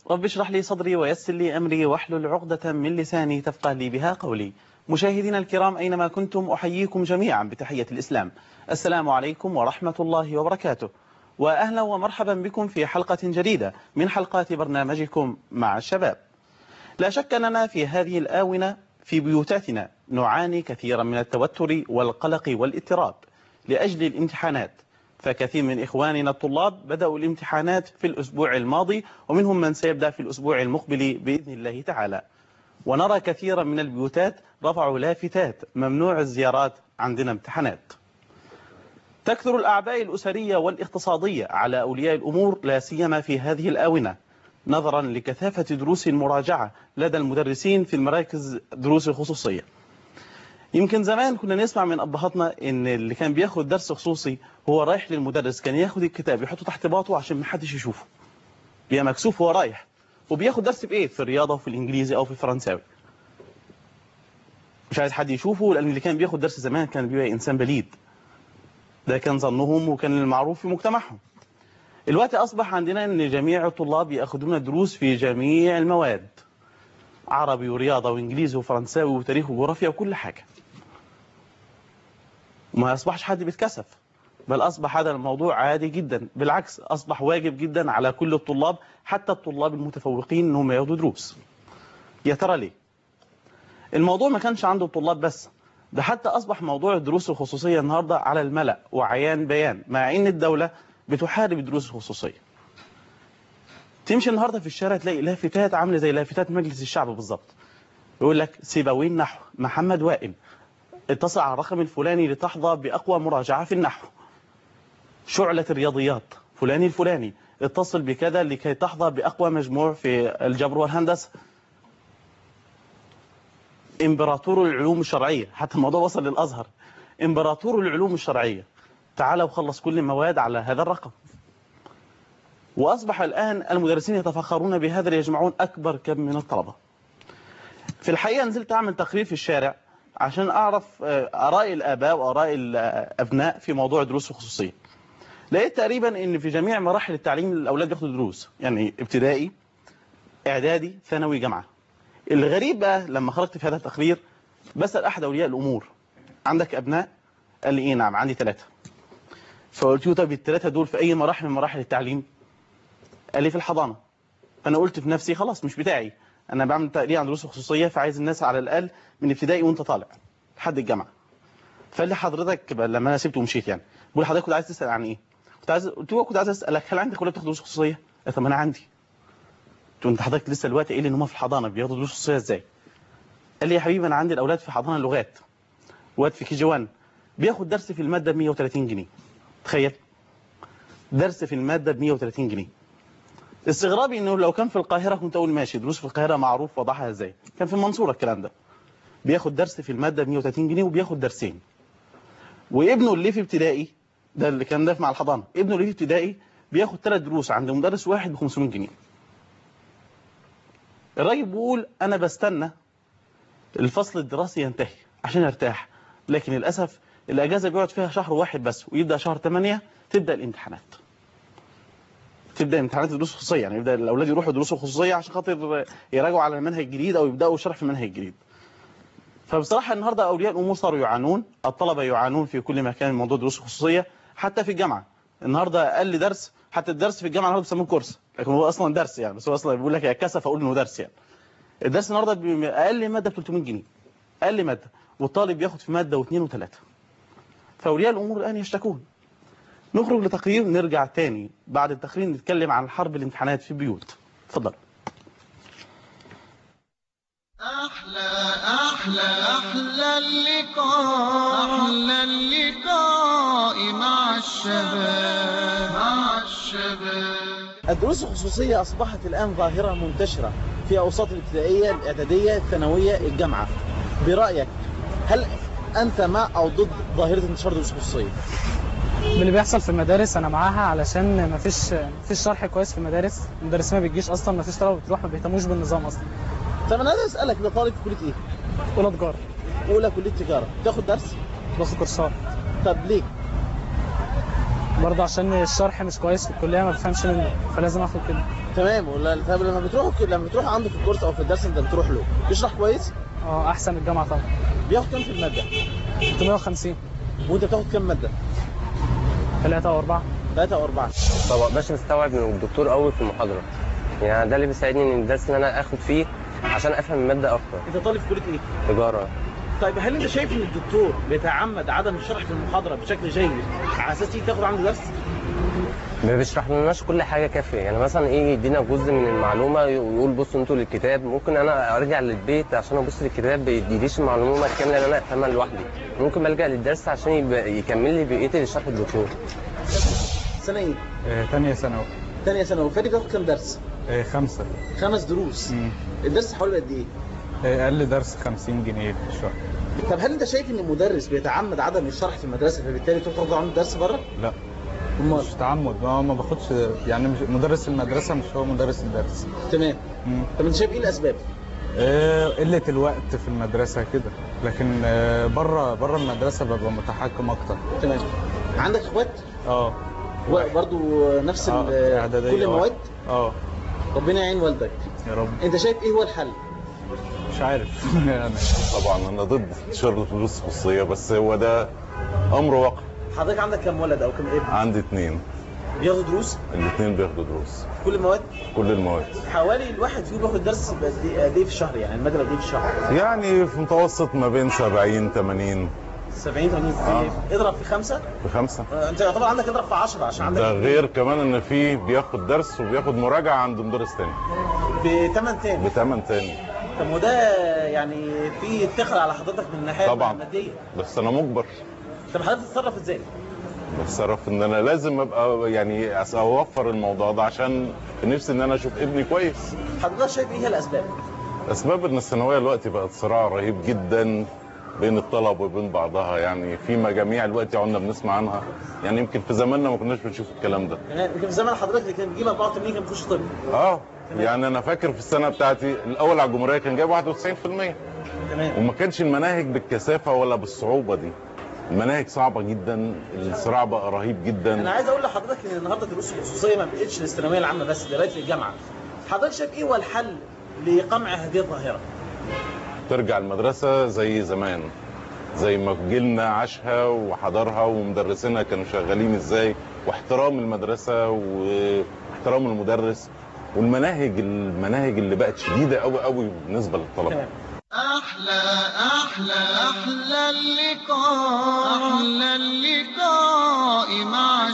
رب اشرح لي صدري ويسر لي أمري واحلل عقدة من لساني تفقه لي بها قولي مشاهدينا الكرام أينما كنتم أحييكم جميعا بتحية الإسلام السلام عليكم ورحمة الله وبركاته وأهلا ومرحبا بكم في حلقة جديدة من حلقات برنامجكم مع الشباب لا شك أننا في هذه الآونة في بيوتاتنا نعاني كثيرا من التوتر والقلق والاضطراب لأجل الامتحانات فكثير من إخواننا الطلاب بدأوا الامتحانات في الأسبوع الماضي ومنهم من سيبدأ في الأسبوع المقبل بإذن الله تعالى ونرى كثيرا من البيوتات رفعوا لافتات ممنوع الزيارات عندنا امتحانات تكثر الأعباء الأسرية والاقتصادية على أولياء الأمور لا سيما في هذه الآونة نظرا لكثافة دروس المراجعة لدى المدرسين في المراكز دروس الخصوصية يمكن زمان كنا نسمع من أبهاتنا إن اللي كان بياخد درس خصوصي هو رايح للمدرس كان ياخد الكتاب يحطه تحت باطه عشان محدش يشوفه بيبقى مكسوف وهو رايح وبياخد درس بإيه في الرياضة وفي الإنجليزي أو في الفرنساوي مش عايز حد يشوفه لأن اللي كان بياخد درس زمان كان بيبقى إنسان بليد ده كان ظنهم وكان المعروف في مجتمعهم الوقت أصبح عندنا أن جميع الطلاب يأخذون دروس في جميع المواد عربي ورياضة وإنجليزي وفرنساوي وتاريخ وجغرافيا وكل حاجة ما أصبحش حد بيتكسف بل أصبح هذا الموضوع عادي جدا بالعكس أصبح واجب جدا على كل الطلاب حتى الطلاب المتفوقين أنهم ياخدوا دروس يا ترى ليه الموضوع ما كانش عند الطلاب بس ده حتى أصبح موضوع الدروس الخصوصية النهاردة على الملأ وعيان بيان مع أن الدولة بتحارب الدروس الخصوصية تمشي النهاردة في الشارع تلاقي لافتات عاملة زي لافتات مجلس الشعب بالظبط يقول لك سيبوين نحو محمد وائل اتصل على الرقم الفلاني لتحظى بأقوى مراجعة في النحو شعلة الرياضيات فلاني الفلاني اتصل بكذا لكي تحظى بأقوى مجموع في الجبر والهندسة امبراطور العلوم الشرعية حتى الموضوع وصل للأزهر امبراطور العلوم الشرعية تعال وخلص كل المواد على هذا الرقم وأصبح الآن المدرسين يتفخرون بهذا ليجمعون أكبر كم من الطلبة في الحقيقة نزلت أعمل تقرير في الشارع عشان أعرف آراء الآباء وآراء الأبناء في موضوع الدروس الخصوصية لقيت تقريبا ان في جميع مراحل التعليم الاولاد بياخدوا دروس يعني ابتدائي اعدادي ثانوي جامعه الغريب بقى لما خرجت في هذا التقرير بسال احد اولياء الامور عندك ابناء قال لي ايه نعم عندي ثلاثه فقلت له طب الثلاثه دول في اي مراحل من مراحل التعليم قال لي في الحضانه فانا قلت في نفسي خلاص مش بتاعي انا بعمل تقرير عن دروس خصوصيه فعايز الناس على الاقل من ابتدائي وانت طالع لحد الجامعه فقال لي حضرتك لما انا سبته ومشيت يعني بقول لحضرتك كنت عايز تسال عن ايه كنت عايز قلت له كنت عايز اسالك هل عندك ولاد بتاخد دروس خصوصيه؟ قال طب انا عندي. قلت له انت حضرتك لسه دلوقتي قايل ان هم في الحضانه بياخدوا دروس خصوصيه ازاي؟ قال لي يا حبيبي انا عندي الاولاد في حضانه اللغات. واد في كي جي 1 بياخد درس في الماده ب 130 جنيه. تخيل درس في الماده ب 130 جنيه. استغرابي انه لو كان في القاهره كنت اقول ماشي دروس في القاهره معروف وضعها ازاي؟ كان في المنصوره الكلام ده. بياخد درس في الماده ب 130 جنيه وبياخد درسين. وابنه اللي في ابتدائي ده اللي كان دافع مع الحضانه ابنه اللي في ابتدائي بياخد ثلاث دروس عند مدرس واحد ب 500 جنيه الراجل بيقول انا بستنى الفصل الدراسي ينتهي عشان ارتاح لكن للاسف الاجازه بيقعد فيها شهر واحد بس ويبدا شهر 8 تبدا الامتحانات تبدا امتحانات الدروس الخصوصيه يعني يبدا الاولاد يروحوا دروس خصوصيه عشان خاطر يراجعوا على المنهج الجديد او يبداوا شرح في المنهج الجديد فبصراحه النهارده اولياء الامور صاروا يعانون الطلبه يعانون في كل مكان من موضوع دروس الخصوصيه حتى في الجامعه النهارده اقل درس حتى الدرس في الجامعه النهارده بيسموه كورس لكن هو اصلا درس يعني بس هو اصلا بيقول لك يا كسف اقول انه درس يعني الدرس النهارده اقل ماده ب 300 جنيه اقل ماده والطالب ياخد في ماده واثنين وثلاثه فاولياء الامور الان يشتكون نخرج لتقرير نرجع تاني بعد التقرير نتكلم عن حرب الامتحانات في البيوت اتفضل أحلى أحلى أحلى اللقاء أحلى اللقاء مع الشباب مع الشباب الدروس الخصوصية أصبحت الآن ظاهرة منتشرة في أوساط الابتدائية الإعدادية الثانوية الجامعة برأيك هل أنت مع أو ضد ظاهرة انتشار الدروس الخصوصية؟ اللي بيحصل في المدارس انا معاها علشان ما فيش فيش شرح كويس في المدارس المدرسين ما بتجيش اصلا ما فيش طلبه بتروح ما بيهتموش بالنظام اصلا طب أنا عايز أسألك ده طالب في كلية إيه؟ اولى تجاره أولى كلية تجارة تاخد درس؟ باخد كورسات طب ليه؟ برضه عشان الشرح مش كويس في الكليه ما بفهمش منه فلازم اخد كده تمام ولا طب لما بتروح لما بتروح عنده في الكورس او في الدرس انت بتروح له بيشرح كويس اه احسن من الجامعه طبعا بياخد كام في الماده 350 وانت بتاخد كام ماده 3 او 4 ثلاثة او أربعة ما بقدرش مستوعب من الدكتور قوي في المحاضره يعني ده اللي بيساعدني ان الدرس ان انا اخد فيه عشان افهم الماده اكتر انت طالب في كليه ايه تجاره طيب هل انت شايف ان الدكتور بيتعمد عدم الشرح في المحاضره بشكل جيد على اساس تيجي تاخد عنده درس ما بيشرح لناش كل حاجه كافيه يعني مثلا ايه يدينا جزء من المعلومه ويقول بصوا انتوا للكتاب ممكن انا ارجع للبيت عشان ابص للكتاب ما يديليش المعلومه الكامله اللي انا افهمها لوحدي ممكن بلجا للدرس عشان يبقى- يكمل لي بقيه اللي شرح الدكتور سنه ايه ثانية ثانوي ثانيه ثانوي فادي بتاخد كام درس آه، خمسة خمس دروس مم. الدرس حوالي قد ايه آه، أقل درس 50 جنيه في الشهر طب هل انت شايف ان المدرس بيتعمد عدم الشرح في المدرسه فبالتالي تروح تاخد عنده درس بره لا امال مش تعمد ما ما باخدش يعني مش مدرس المدرسة مش هو مدرس الدرس تمام مم. طب انت شايف ايه الاسباب آه، قلة الوقت في المدرسة كده لكن آه، بره بره المدرسة ببقى متحكم أكتر تمام عندك اخوات اه برضه نفس آه، ال- إعدادية، كل آه. المواد اه ربنا يعين والدك يا رب انت شايف ايه هو الحل مش عارف يعني طبعا انا ضد انتشار الدروس الخصوصيه بس هو ده امر واقع حضرتك عندك كام ولد او كام ابن عندي اتنين بياخدوا دروس الاثنين بياخدوا دروس كل المواد كل المواد حوالي الواحد فيهم بياخد درس قد ايه قد إيه في الشهر يعني الماده قد ايه في الشهر يعني في متوسط ما بين 70 80 70 80 آه. اضرب في خمسه في خمسه آه، انت يعتبر عندك اضرب في 10 عشان عندك ده غير كمان ان في بياخد درس وبياخد مراجعه عند مدرس تاني بثمن تاني بتمن تاني طب وده يعني في اتخذ على حضرتك من الناحيه طبعاً. الماديه بس انا مجبر طب حضرتك تتصرف ازاي؟ بتصرف ان انا لازم ابقى يعني أس- اوفر الموضوع ده عشان نفسي ان انا اشوف ابني كويس حضرتك شايف ايه هي الاسباب؟ اسباب ان الثانويه دلوقتي بقت صراع رهيب جدا بين الطلب وبين بعضها يعني في مجاميع دلوقتي عنا بنسمع عنها يعني يمكن في زماننا ما كناش بنشوف الكلام ده يعني يمكن في زمان حضرتك اللي كان بيجيب 84 كان بيخش طب اه يعني انا فاكر في السنه بتاعتي الاول على الجمهوريه كان جايب 91% تمام وما كانش المناهج بالكثافه ولا بالصعوبه دي المناهج صعبه جدا الصراع بقى رهيب انا جدا عايز اقول لحضرتك ان النهارده الدروس الخصوصيه ما بقتش للثانويه العامه بس ده بقت للجامعه حضرتك شايف ايه هو الحل لقمع هذه الظاهره؟ ترجع المدرسه زي زمان زي ما جيلنا عاشها وحضرها ومدرسينها كانوا شغالين ازاي واحترام المدرسه واحترام المدرس والمناهج المناهج اللي بقت شديده قوي قوي بالنسبه للطلبه تمام أحلى أحلى أحلى اللقاء أحلى اللقاء مع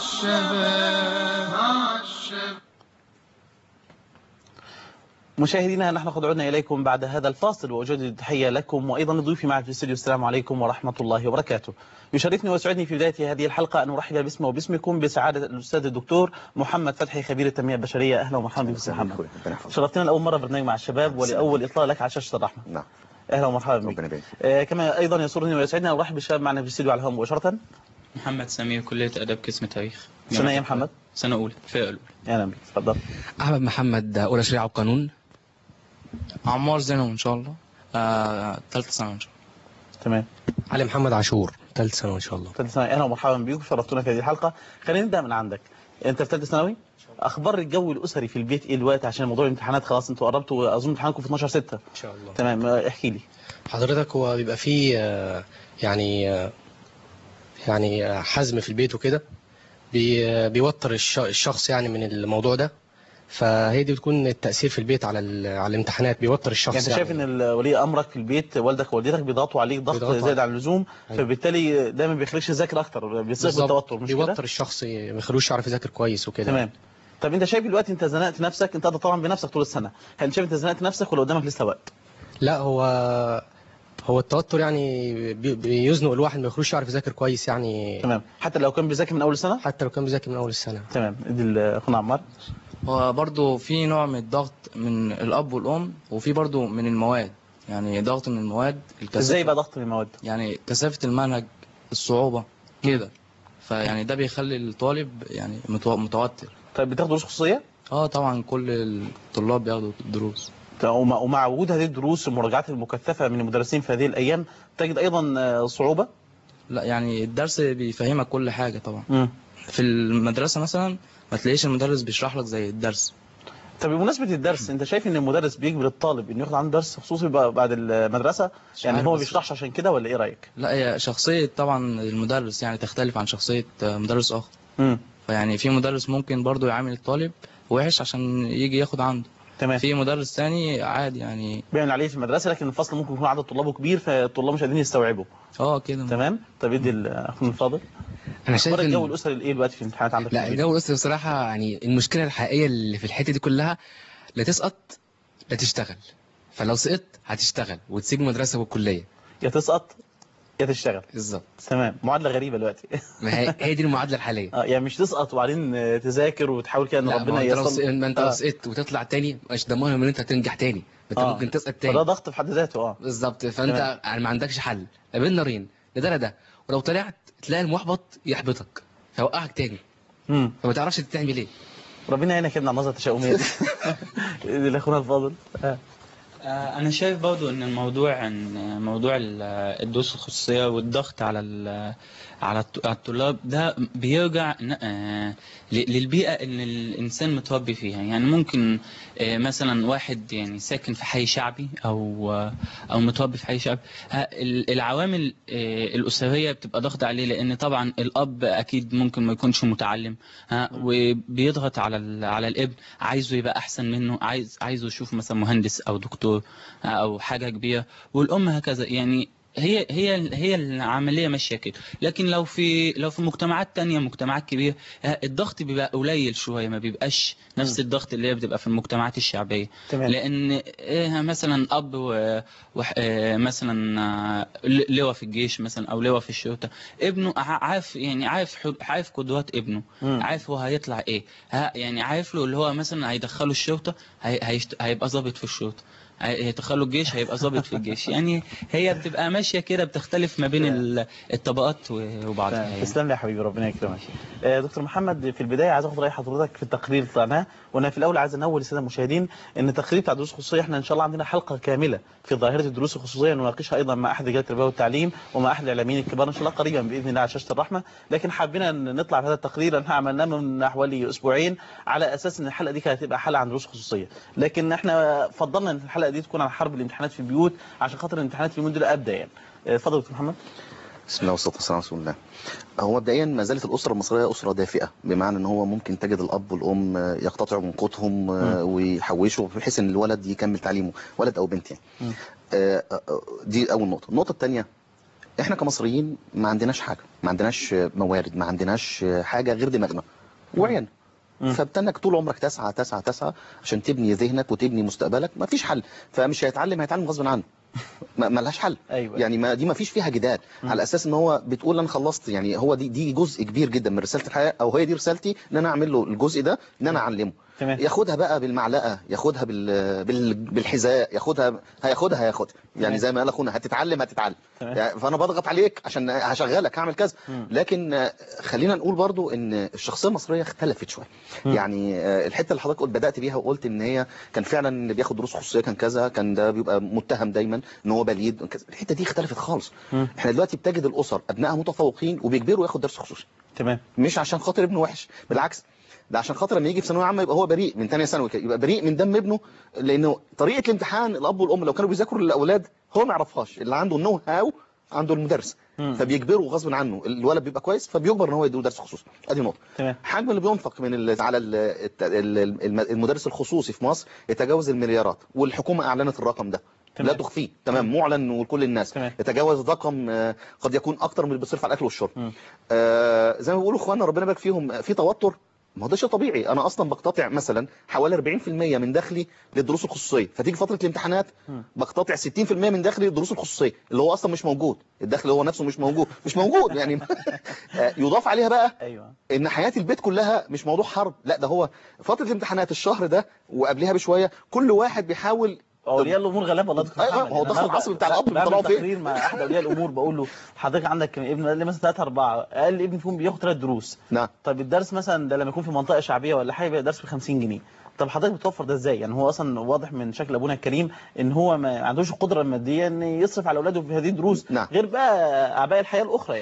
الشباب مع الشباب مشاهدينا نحن قد عدنا اليكم بعد هذا الفاصل واجدد التحيه لكم وايضا ضيوفي معي في الاستوديو السلام عليكم ورحمه الله وبركاته. يشرفني ويسعدني في بدايه هذه الحلقه ان ارحب باسمه وباسمكم بسعاده الاستاذ الدكتور محمد فتحي خبير التنميه البشريه اهلا ومرحبا بك استاذ محمد. شرفتنا لاول مره برنامج مع الشباب ولاول اطلاع لك على شاشه الرحمه. نعم اهلا ومرحبا بك. ربنا يبارك آه كما ايضا يسرني ويسعدني ان ارحب بالشباب معنا في الاستوديو على الهواء مباشره. محمد سمير كلية آداب قسم تاريخ سنه ايه يا محمد؟ سنة أولى الفئة الأولى اهلا بك تفضل. احمد محمد اولى شريعه وقانون عمار زينو إن شاء الله آه، تالتة سنة إن شاء الله تمام. علي محمد عاشور ثالث ثانوي ان شاء الله ثالث ثانوي اهلا ومرحبا بيكم شرفتونا في هذه الحلقه خلينا نبدا من عندك انت في ثالثه ثانوي اخبار الجو الاسري في البيت ايه الوقت عشان موضوع الامتحانات خلاص انتوا قربتوا اظن امتحانكم في 12 6 ان شاء الله تمام آه، احكي لي حضرتك هو بيبقى فيه آه، يعني آه، يعني آه، حزم في البيت وكده بي- آه، بيوتر الش- الشخص يعني من الموضوع ده فهي دي بتكون التاثير في البيت على ال- على الامتحانات بيوتر الشخص يعني انت شايف ان ال- ولي امرك في البيت والدك ووالدتك بيضغطوا عليك ضغط بيضغطوا زائد عليك. عن اللزوم أيوة. فبالتالي ده ما بيخليكش تذاكر اكتر بيصيب بالظبط. بالتوتر مش كده بيوتر الشخص ما يخلوش يعرف يذاكر كويس وكده تمام طب انت شايف دلوقتي انت زنقت نفسك انت قاعد طبعا بنفسك طول السنه هل انت شايف انت زنقت نفسك ولا قدامك لسه وقت لا هو هو التوتر يعني بي- بيزنق الواحد ما يخلوش يعرف يذاكر كويس يعني تمام حتى لو كان بيذاكر من اول السنه حتى لو كان بيذاكر من اول السنه تمام ادي ال- اخونا عمار هو برضو في نوع من الضغط من الأب والأم وفي برضو من المواد يعني ضغط من المواد الكثافة ازاي بقى ضغط من المواد يعني كثافة المنهج الصعوبة كده فيعني ده بيخلي الطالب يعني متو- متوتر طيب بتاخد دروس خصوصيه اه طبعا كل الطلاب بياخدوا دروس ومع ومع وجود هذه الدروس والمراجعات المكثفه من المدرسين في هذه الايام تجد ايضا آه، صعوبه لا يعني الدرس بيفهمك كل حاجة طبعا مم. في المدرسة مثلا ما تلاقيش المدرس بيشرح لك زي الدرس طب بمناسبة الدرس انت شايف ان المدرس بيجبر الطالب انه ياخد عنده درس خصوصي بقى بعد المدرسة يعني عارف هو ما بس- بيشرحش عشان كده ولا ايه رأيك لا هي شخصية طبعا المدرس يعني تختلف عن شخصية مدرس آخر امم فيعني في مدرس ممكن برضو يعامل الطالب وحش عشان يجي ياخد عنده تمام في مدرس تاني عادي يعني بيعمل عليه في المدرسة لكن الفصل ممكن يكون عدد طلابه كبير فالطلاب مش قادرين يستوعبوا اه كده تمام طب ادي ال- اخونا الفاضل انا شايف اخبار الجو ان الاسري ايه دلوقتي في الامتحانات عندك في لا البيت؟ الجو الاسري بصراحه يعني المشكله الحقيقيه اللي في الحته دي كلها لا تسقط لا تشتغل فلو سقطت هتشتغل وتسيب المدرسه والكليه يا تسقط يا تشتغل بالظبط تمام معادلة غريبة دلوقتي ما هي هي دي المعادله الحاليه اه يعني مش تسقط وبعدين آه، تذاكر وتحاول كده ان لا ربنا ما انت لو ييسر سقطت ما انت لو آه. سقطت وتطلع تاني مش ضمان ان انت هتنجح تاني انت آه. ممكن تسقط فده تاني ضغط في حد ذاته اه بالظبط فانت تمام. يعني ما عندكش حل ما بين نارين لا ده لا ده ولو طلعت تلاقي المحبط يحبطك فيوقعك تاني امم فما تعرفش انت تعمل ايه ربنا يعينك يا ابني على النظرة التشاؤمية دي ادي لاخونا الفاضل آه. آه، أنا شايف برضو إن الموضوع إن موضوع ال- الدروس الخصوصية والضغط على ال- على الط- على الطلاب ده بيرجع ن- آه، ل- للبيئة اللي الإنسان متربي فيها يعني ممكن آه، مثلا واحد يعني ساكن في حي شعبي أو آه، أو متربي في حي شعبي ها، ال- العوامل آه، الأسرية بتبقى ضغط عليه لأن طبعا الأب أكيد ممكن ما يكونش متعلم ها وبيضغط على ال- على الابن عايزه يبقى أحسن منه عايز عايزه يشوف مثلا مهندس أو دكتور او حاجه كبيره والام هكذا يعني هي هي هي العمليه ماشيه كده لكن لو في لو في مجتمعات تانية مجتمعات كبيره آه، الضغط بيبقى قليل شويه ما بيبقاش نفس الضغط اللي هي بتبقى في المجتمعات الشعبيه تمام لان إيه مثلا اب و... وح... آه، مثلا آه، ل- لواء في الجيش مثلا او لواء في الشرطه ابنه ع- عارف يعني عارف حد- عارف قدرات ابنه مم. عارف هو هيطلع ايه ها يعني عارف له اللي هو مثلا هيدخله الشرطه هي... هيشت... هيبقى ضابط في الشرطه هي- هيدخله الجيش هيبقى ضابط في الجيش يعني هي بتبقى ماشيه كده بتختلف ما بين ال- الطبقات و- وبعضها يعني. تسلم لي يا حبيبي ربنا يكرمك آه، دكتور محمد في البدايه عايز اخد راي حضرتك في التقرير اللي طلعناه وانا في الاول عايز انوه للساده المشاهدين ان التقرير بتاع الدروس الخصوصيه احنا ان شاء الله عندنا حلقه كامله في ظاهره الدروس الخصوصيه نناقشها ايضا مع احد رجال التربيه والتعليم ومع احد الاعلاميين الكبار ان شاء الله قريبا باذن الله على شاشه الرحمه لكن حابين ان نطلع بهذا التقرير احنا عملناه من حوالي اسبوعين على اساس ان الحلقه دي كانت هتبقى حلقه عن دروس خصوصيه لكن احنا فضلنا ان الحلقه دي تكون عن حرب الامتحانات في البيوت عشان خاطر الامتحانات في اليومين دول ابدا يعني آه، اتفضل دكتور محمد بسم الله والصلاه والسلام على رسول الله. هو مبدئيا ما زالت الاسره المصريه اسره دافئه بمعنى ان هو ممكن تجد الاب والام يقتطعوا من قوتهم آه، ويحوشوا بحيث ان الولد يكمل تعليمه ولد او بنت يعني. مم. آه، آه، دي اول نقطه، النقطه الثانيه احنا كمصريين ما عندناش حاجه، ما عندناش موارد، ما عندناش حاجه غير دماغنا وعينا. مم. فبتنك طول عمرك تسعى تسعى تسعى عشان تبني ذهنك وتبني مستقبلك ما فيش حل فمش هيتعلم هيتعلم غصب عنه ما ما لهاش حل ايوه يعني ما دي ما فيش فيها جدال مم. على اساس ان هو بتقول انا خلصت يعني هو دي دي جزء كبير جدا من رساله الحياه او هي دي رسالتي ان انا اعمل له الجزء ده ان انا اعلمه تمام ياخدها بقى بالمعلقه ياخدها بال... بال... بالحذاء ياخدها هياخدها هياخدها تمام. يعني زي ما قال اخونا هتتعلم هتتعلم تمام. يعني فانا بضغط عليك عشان هشغلك هعمل كذا مم. لكن آه، خلينا نقول برضو ان الشخصيه المصريه اختلفت شويه مم. يعني آه، الحته اللي حضرتك قلت بدات بيها وقلت ان هي كان فعلا اللي بياخد دروس خصوصيه كان كذا كان ده بيبقى متهم دايما ان هو بليد كذا. الحته دي اختلفت خالص مم. احنا دلوقتي بتجد الاسر ابنائها متفوقين وبيجبروا ياخد درس خصوصي تمام مش عشان خاطر ابنه وحش بالعكس ده عشان خاطر لما يجي في ثانويه عامه يبقى هو بريء من ثانيه ثانوي كده يبقى بريء من دم ابنه لانه طريقه الامتحان الاب والام لو كانوا بيذاكروا للاولاد هو ما يعرفهاش اللي عنده النو هاو عنده المدرس مم. فبيجبروا غصب عنه الولد بيبقى كويس فبيجبر ان هو يديله درس خصوصي ادي نقطه تمام حجم اللي بينفق من ال على ال ال ال المدرس الخصوصي في مصر يتجاوز المليارات والحكومه اعلنت الرقم ده تمام. لا تخفيه تمام معلن لكل الناس تمام. يتجاوز رقم آه، قد يكون اكتر من اللي بيصرف على الاكل والشرب مم. آه، زي ما بيقولوا اخواننا ربنا يبارك فيهم في توتر ما هو ده شيء طبيعي انا اصلا بقتطع مثلا حوالي 40% من دخلي للدروس الخصوصيه فتيجي فتره الامتحانات مم. بقتطع 60% من دخلي للدروس الخصوصيه اللي هو اصلا مش موجود الدخل هو نفسه مش موجود مش موجود يعني آه، يضاف عليها بقى ايوه ان حياه البيت كلها مش موضوع حرب لا ده هو فتره الامتحانات الشهر ده وقبلها بشويه كل واحد بيحاول اولياء الامور غلابه والله دكتور أيوة، محمد. ما هو أنا ضغط برجع- العصر بتاع الأب بعمل بيطلعوا فين؟ تقرير مع احد اولياء الامور بقول له حضرتك عندك ابن قال لي مثلا ثلاثة أربعة قال لي ابني فيهم بياخد ثلاث دروس نعم طب الدرس مثلا ده لما يكون في منطقه شعبيه ولا حاجه بيبقى درس ب 50 جنيه طب حضرتك بتوفر ده ازاي يعني هو اصلا واضح من شكل ابونا الكريم ان هو ما عندوش القدره الماديه ان يصرف على اولاده في هذه الدروس نعم. غير بقى اعباء الحياه الاخرى يعني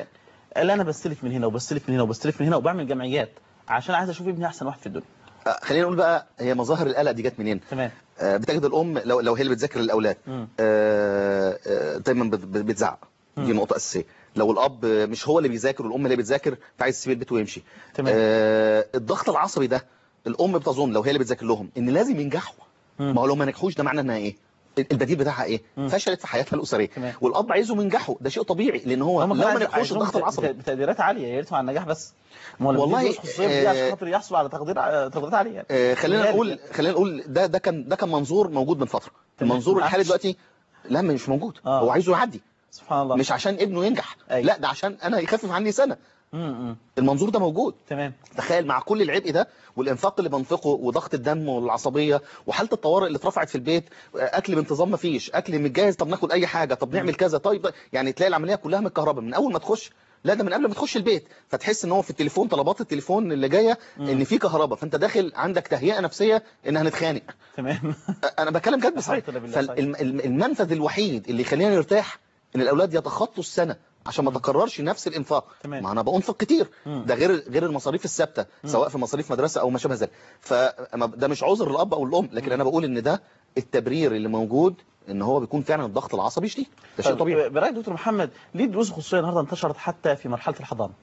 قال انا بستلف من هنا وبستلف من هنا وبستلف من هنا وبعمل جمعيات عشان عايز اشوف ابني احسن واحد في الدنيا آه، خلينا نقول بقى هي مظاهر القلق دي جت منين تمام آه، بتجد الام لو لو هي اللي بتذاكر للاولاد مم. آه، آه، دايما بت- بت- بتزعق دي مم. نقطه اساسيه لو الاب مش هو اللي بيذاكر والام اللي بتذاكر فعايز تسيب البيت ويمشي تمام. آه، الضغط العصبي ده الام بتظن لو هي اللي بتذاكر لهم ان لازم ينجحوا مم. ما هو لو ما نجحوش ده معناه انها ايه البديل بتاعها ايه مم. فشلت في حياتها الاسريه تمام. والاب عايزهم ينجحوا ده شيء طبيعي لان هو هم لو كمان ما نجحوش عايزهم الضغط بت- العصبي بت- بتقديرات عاليه يا ريتهم على النجاح بس ما هو لما والله، بيدرس خصوصيه دي عشان آه، خاطر يحصل على تقدير تقديرات عاليه يعني. آه، خلينا لذلك نقول خلينا نقول ده ده كان ده كان منظور موجود من فتره تمام. المنظور ما الحالي عادش. دلوقتي لا مش موجود آه. هو عايزه يعدي سبحان الله مش عشان ابنه ينجح أيوة. لا ده عشان انا يخفف عني سنه امم المنظور ده موجود تمام تخيل مع كل العبء ده والانفاق اللي بنفقه وضغط الدم والعصبيه وحاله الطوارئ اللي اترفعت في البيت اكل بانتظام ما فيش اكل متجهز طب ناخد اي حاجه طب نعمل كذا طيب يعني تلاقي العمليه كلها متكهربه من اول ما تخش لا ده من قبل ما تخش البيت فتحس ان هو في التليفون طلبات التليفون اللي جايه ان في كهرباء فانت داخل عندك تهيئه نفسيه ان هنتخانق تمام انا بتكلم جد صحيح الحمد لله بالله، صحيح. فالمنفذ الوحيد اللي يخلينا نرتاح ان الاولاد يتخطوا السنه عشان ما تكررش نفس الانفاق تمام. ما انا بانفق كتير مم. ده غير غير المصاريف الثابته سواء في مصاريف مدرسه او ما شابه ذلك فده مش عذر للاب او الام لكن انا بقول ان ده التبرير اللي موجود ان هو بيكون فعلا الضغط العصبي شديد ده شيء طيب، طبيعي برايك دكتور محمد ليه الدروس الخصوصيه النهارده انتشرت حتى في مرحله الحضانه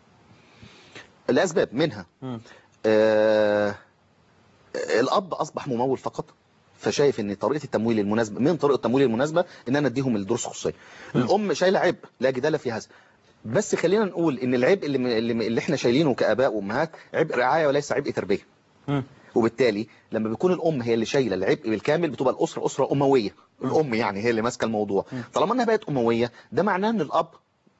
الاسباب منها مم. آه الاب اصبح ممول فقط فشايف ان طريقه التمويل المناسبه من طريقه التمويل المناسبه ان انا اديهم الدروس الخصوصيه الام شايله عبء لا جدال في هذا بس خلينا نقول ان العبء اللي, اللي, اللي احنا شايلينه كاباء وامهات عبء رعايه وليس عبء تربيه مم. وبالتالي لما بيكون الام هي اللي شايله العبء بالكامل بتبقى الاسره اسره امويه الام يعني هي اللي ماسكه الموضوع طالما انها بقت امويه ده معناه ان الاب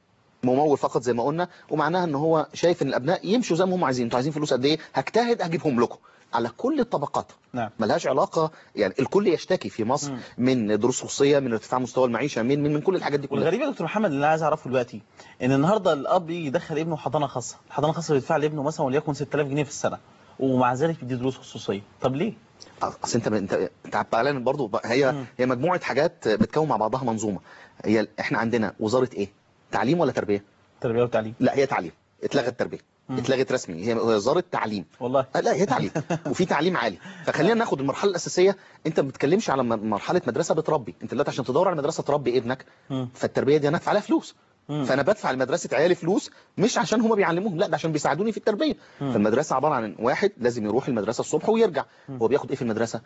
ممول فقط زي ما قلنا ومعناها ان هو شايف ان الابناء يمشوا زي ما هم عايزين انتوا عايزين فلوس قد ايه هجتهد اجيبهم لكم على كل الطبقات نعم ملهاش علاقه يعني الكل يشتكي في مصر مم. من دروس خصوصيه من ارتفاع مستوى المعيشه من من, من كل الحاجات دي كلها والغريب يا دكتور محمد اللي انا عايز اعرفه دلوقتي ان النهارده الاب يجي يدخل ابنه حضانه خاصه الحضانه الخاصه بيدفع لابنه مثلا وليكن 6000 جنيه في السنه ومع ذلك بيدي دروس خصوصيه طب ليه اصل انت انت انت علينا برضه بقى- هي مم. هي مجموعه حاجات بتكون مع بعضها منظومه هي احنا عندنا وزاره ايه تعليم ولا تربيه تربيه وتعليم لا هي تعليم اتلغت تربيه مم. اتلغت رسمي هي وزاره تعليم والله آه، لا هي تعليم وفي تعليم عالي فخلينا ناخد المرحله الاساسيه انت ما بتتكلمش على م- مرحله مدرسه بتربي انت دلوقتي عشان تدور على مدرسه تربي ابنك مم. فالتربيه دي انا ادفع عليها فلوس مم. فانا بدفع لمدرسه عيالي فلوس مش عشان هما بيعلموهم لا ده عشان بيساعدوني في التربيه مم. فالمدرسه عباره عن واحد لازم يروح المدرسه الصبح ويرجع هو بياخد ايه في المدرسه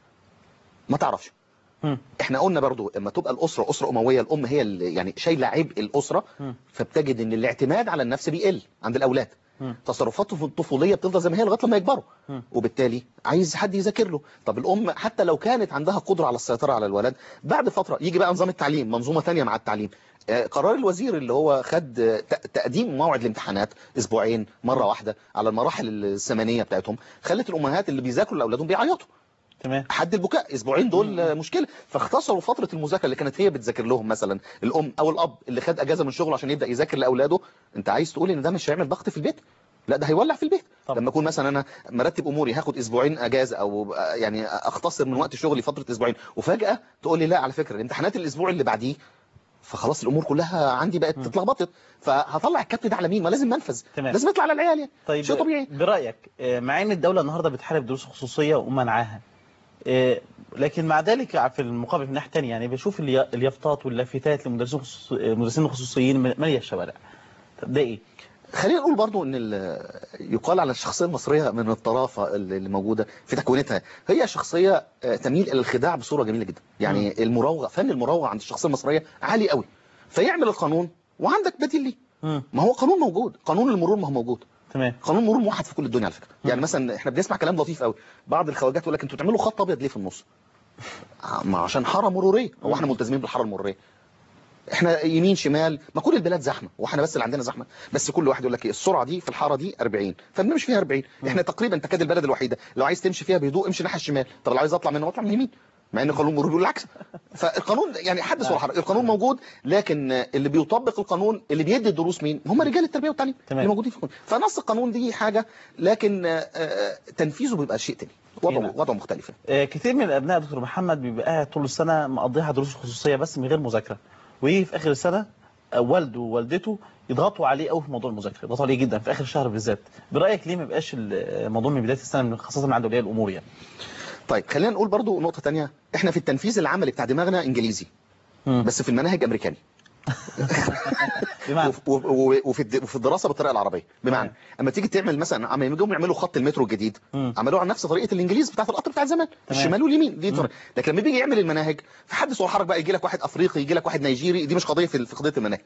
ما تعرفش مم. احنا قلنا برضو اما تبقى الاسره اسره امويه الام هي اللي يعني شايله عبء الاسره مم. فبتجد ان الاعتماد على النفس بيقل عند الاولاد مم. تصرفاته الطفوليه بتفضل زي ما هي لغايه لما يكبروا مم. وبالتالي عايز حد يذاكر له طب الام حتى لو كانت عندها قدره على السيطره على الولد بعد فتره يجي بقى نظام التعليم منظومه ثانيه مع التعليم آه، قرار الوزير اللي هو خد آه، ت- تقديم موعد الامتحانات اسبوعين مره واحده على المراحل الزمنيه بتاعتهم خلت الامهات اللي بيذاكروا لاولادهم بيعيطوا تمام حد البكاء اسبوعين دول آه، مشكله فاختصروا فتره المذاكره اللي كانت هي بتذاكر لهم مثلا الام او الاب اللي خد اجازه من شغله عشان يبدا يذاكر لاولاده انت عايز تقول ان ده مش هيعمل ضغط في البيت لا ده هيولع في البيت طبعا. لما اكون مثلا انا مرتب اموري هاخد اسبوعين اجازه او آه، يعني اختصر من وقت شغلي فتره اسبوعين وفجاه تقول لي لا على فكره الامتحانات الاسبوع اللي بعديه فخلاص الامور كلها عندي بقت اتلخبطت فهطلع الكابت ده على مين ما لازم منفذ تمام. لازم يطلع على العيال يعني طيب شيء طبيعي برايك آه، مع ان الدوله النهارده بتحارب دروس خصوصيه ومنعها آه، لكن مع ذلك في المقابل في الناحيه الثانيه يعني بشوف اليا- اليافطات واللافتات لمدرسين خصوص- المدرسين الخصوصيين ماليه الشوارع طب ده ايه؟ خلينا نقول برضو ان ال- يقال على الشخصيه المصريه من الطرافه اللي اللي موجوده في تكوينتها هي شخصيه آه، تميل الى الخداع بصوره جميله جدا يعني المراوغه فن المراوغه عند الشخصيه المصريه عالي قوي فيعمل القانون وعندك بديل ليه مم. ما هو قانون موجود قانون المرور ما هو موجود تمام قانون المرور موحد في كل الدنيا على فكره يعني مثلا احنا بنسمع كلام لطيف قوي بعض الخواجات يقول لك انتوا تعملوا خط ابيض ليه في النص ما عشان حاره مروريه هو احنا ملتزمين بالحاره المروريه احنا يمين شمال ما كل البلاد زحمه واحنا بس اللي عندنا زحمه بس كل واحد يقول لك ايه السرعه دي في الحاره دي 40 فبنمشي فيها 40 احنا تقريبا تكاد البلد الوحيده لو عايز تمشي فيها بهدوء امشي ناحيه الشمال طب لو عايز اطلع منها اطلع من اليمين مع ان قانون المرور بيقول العكس فالقانون يعني حدث ولا حرج القانون موجود لكن اللي بيطبق القانون اللي بيدي الدروس مين هم رجال التربيه والتعليم تمام. اللي موجودين في القانون فنص القانون دي حاجه لكن آه، آه، تنفيذه بيبقى شيء تاني نعم. وضعه وضعه مختلف آه، كثير من الابناء دكتور محمد بيبقى قاعد طول السنه مقضيها دروس خصوصيه بس من غير مذاكره ويجي في اخر السنه والده ووالدته يضغطوا عليه قوي في موضوع المذاكره يضغطوا عليه جدا في اخر الشهر بالذات برايك ليه ما يبقاش الموضوع من بدايه السنه خاصه مع اولياء الامور يعني طيب خلينا نقول برضو نقطة تانية احنا في التنفيذ العملي بتاع دماغنا انجليزي بس في المناهج امريكاني بمعنى وف- و- وفي الد- وفي الدراسه بالطريقه العربيه بمعنى اما تيجي تعمل مثلا عم يجوا يعملوا خط المترو الجديد عملوه على نفس طريقه الانجليز بتاعت القطر بتاع زمان تمام. الشمال واليمين دي طريقه لكن لما بيجي يعمل المناهج فحدث وحرج بقى يجي لك واحد افريقي يجي لك واحد نيجيري دي مش قضيه في في قضيه المناهج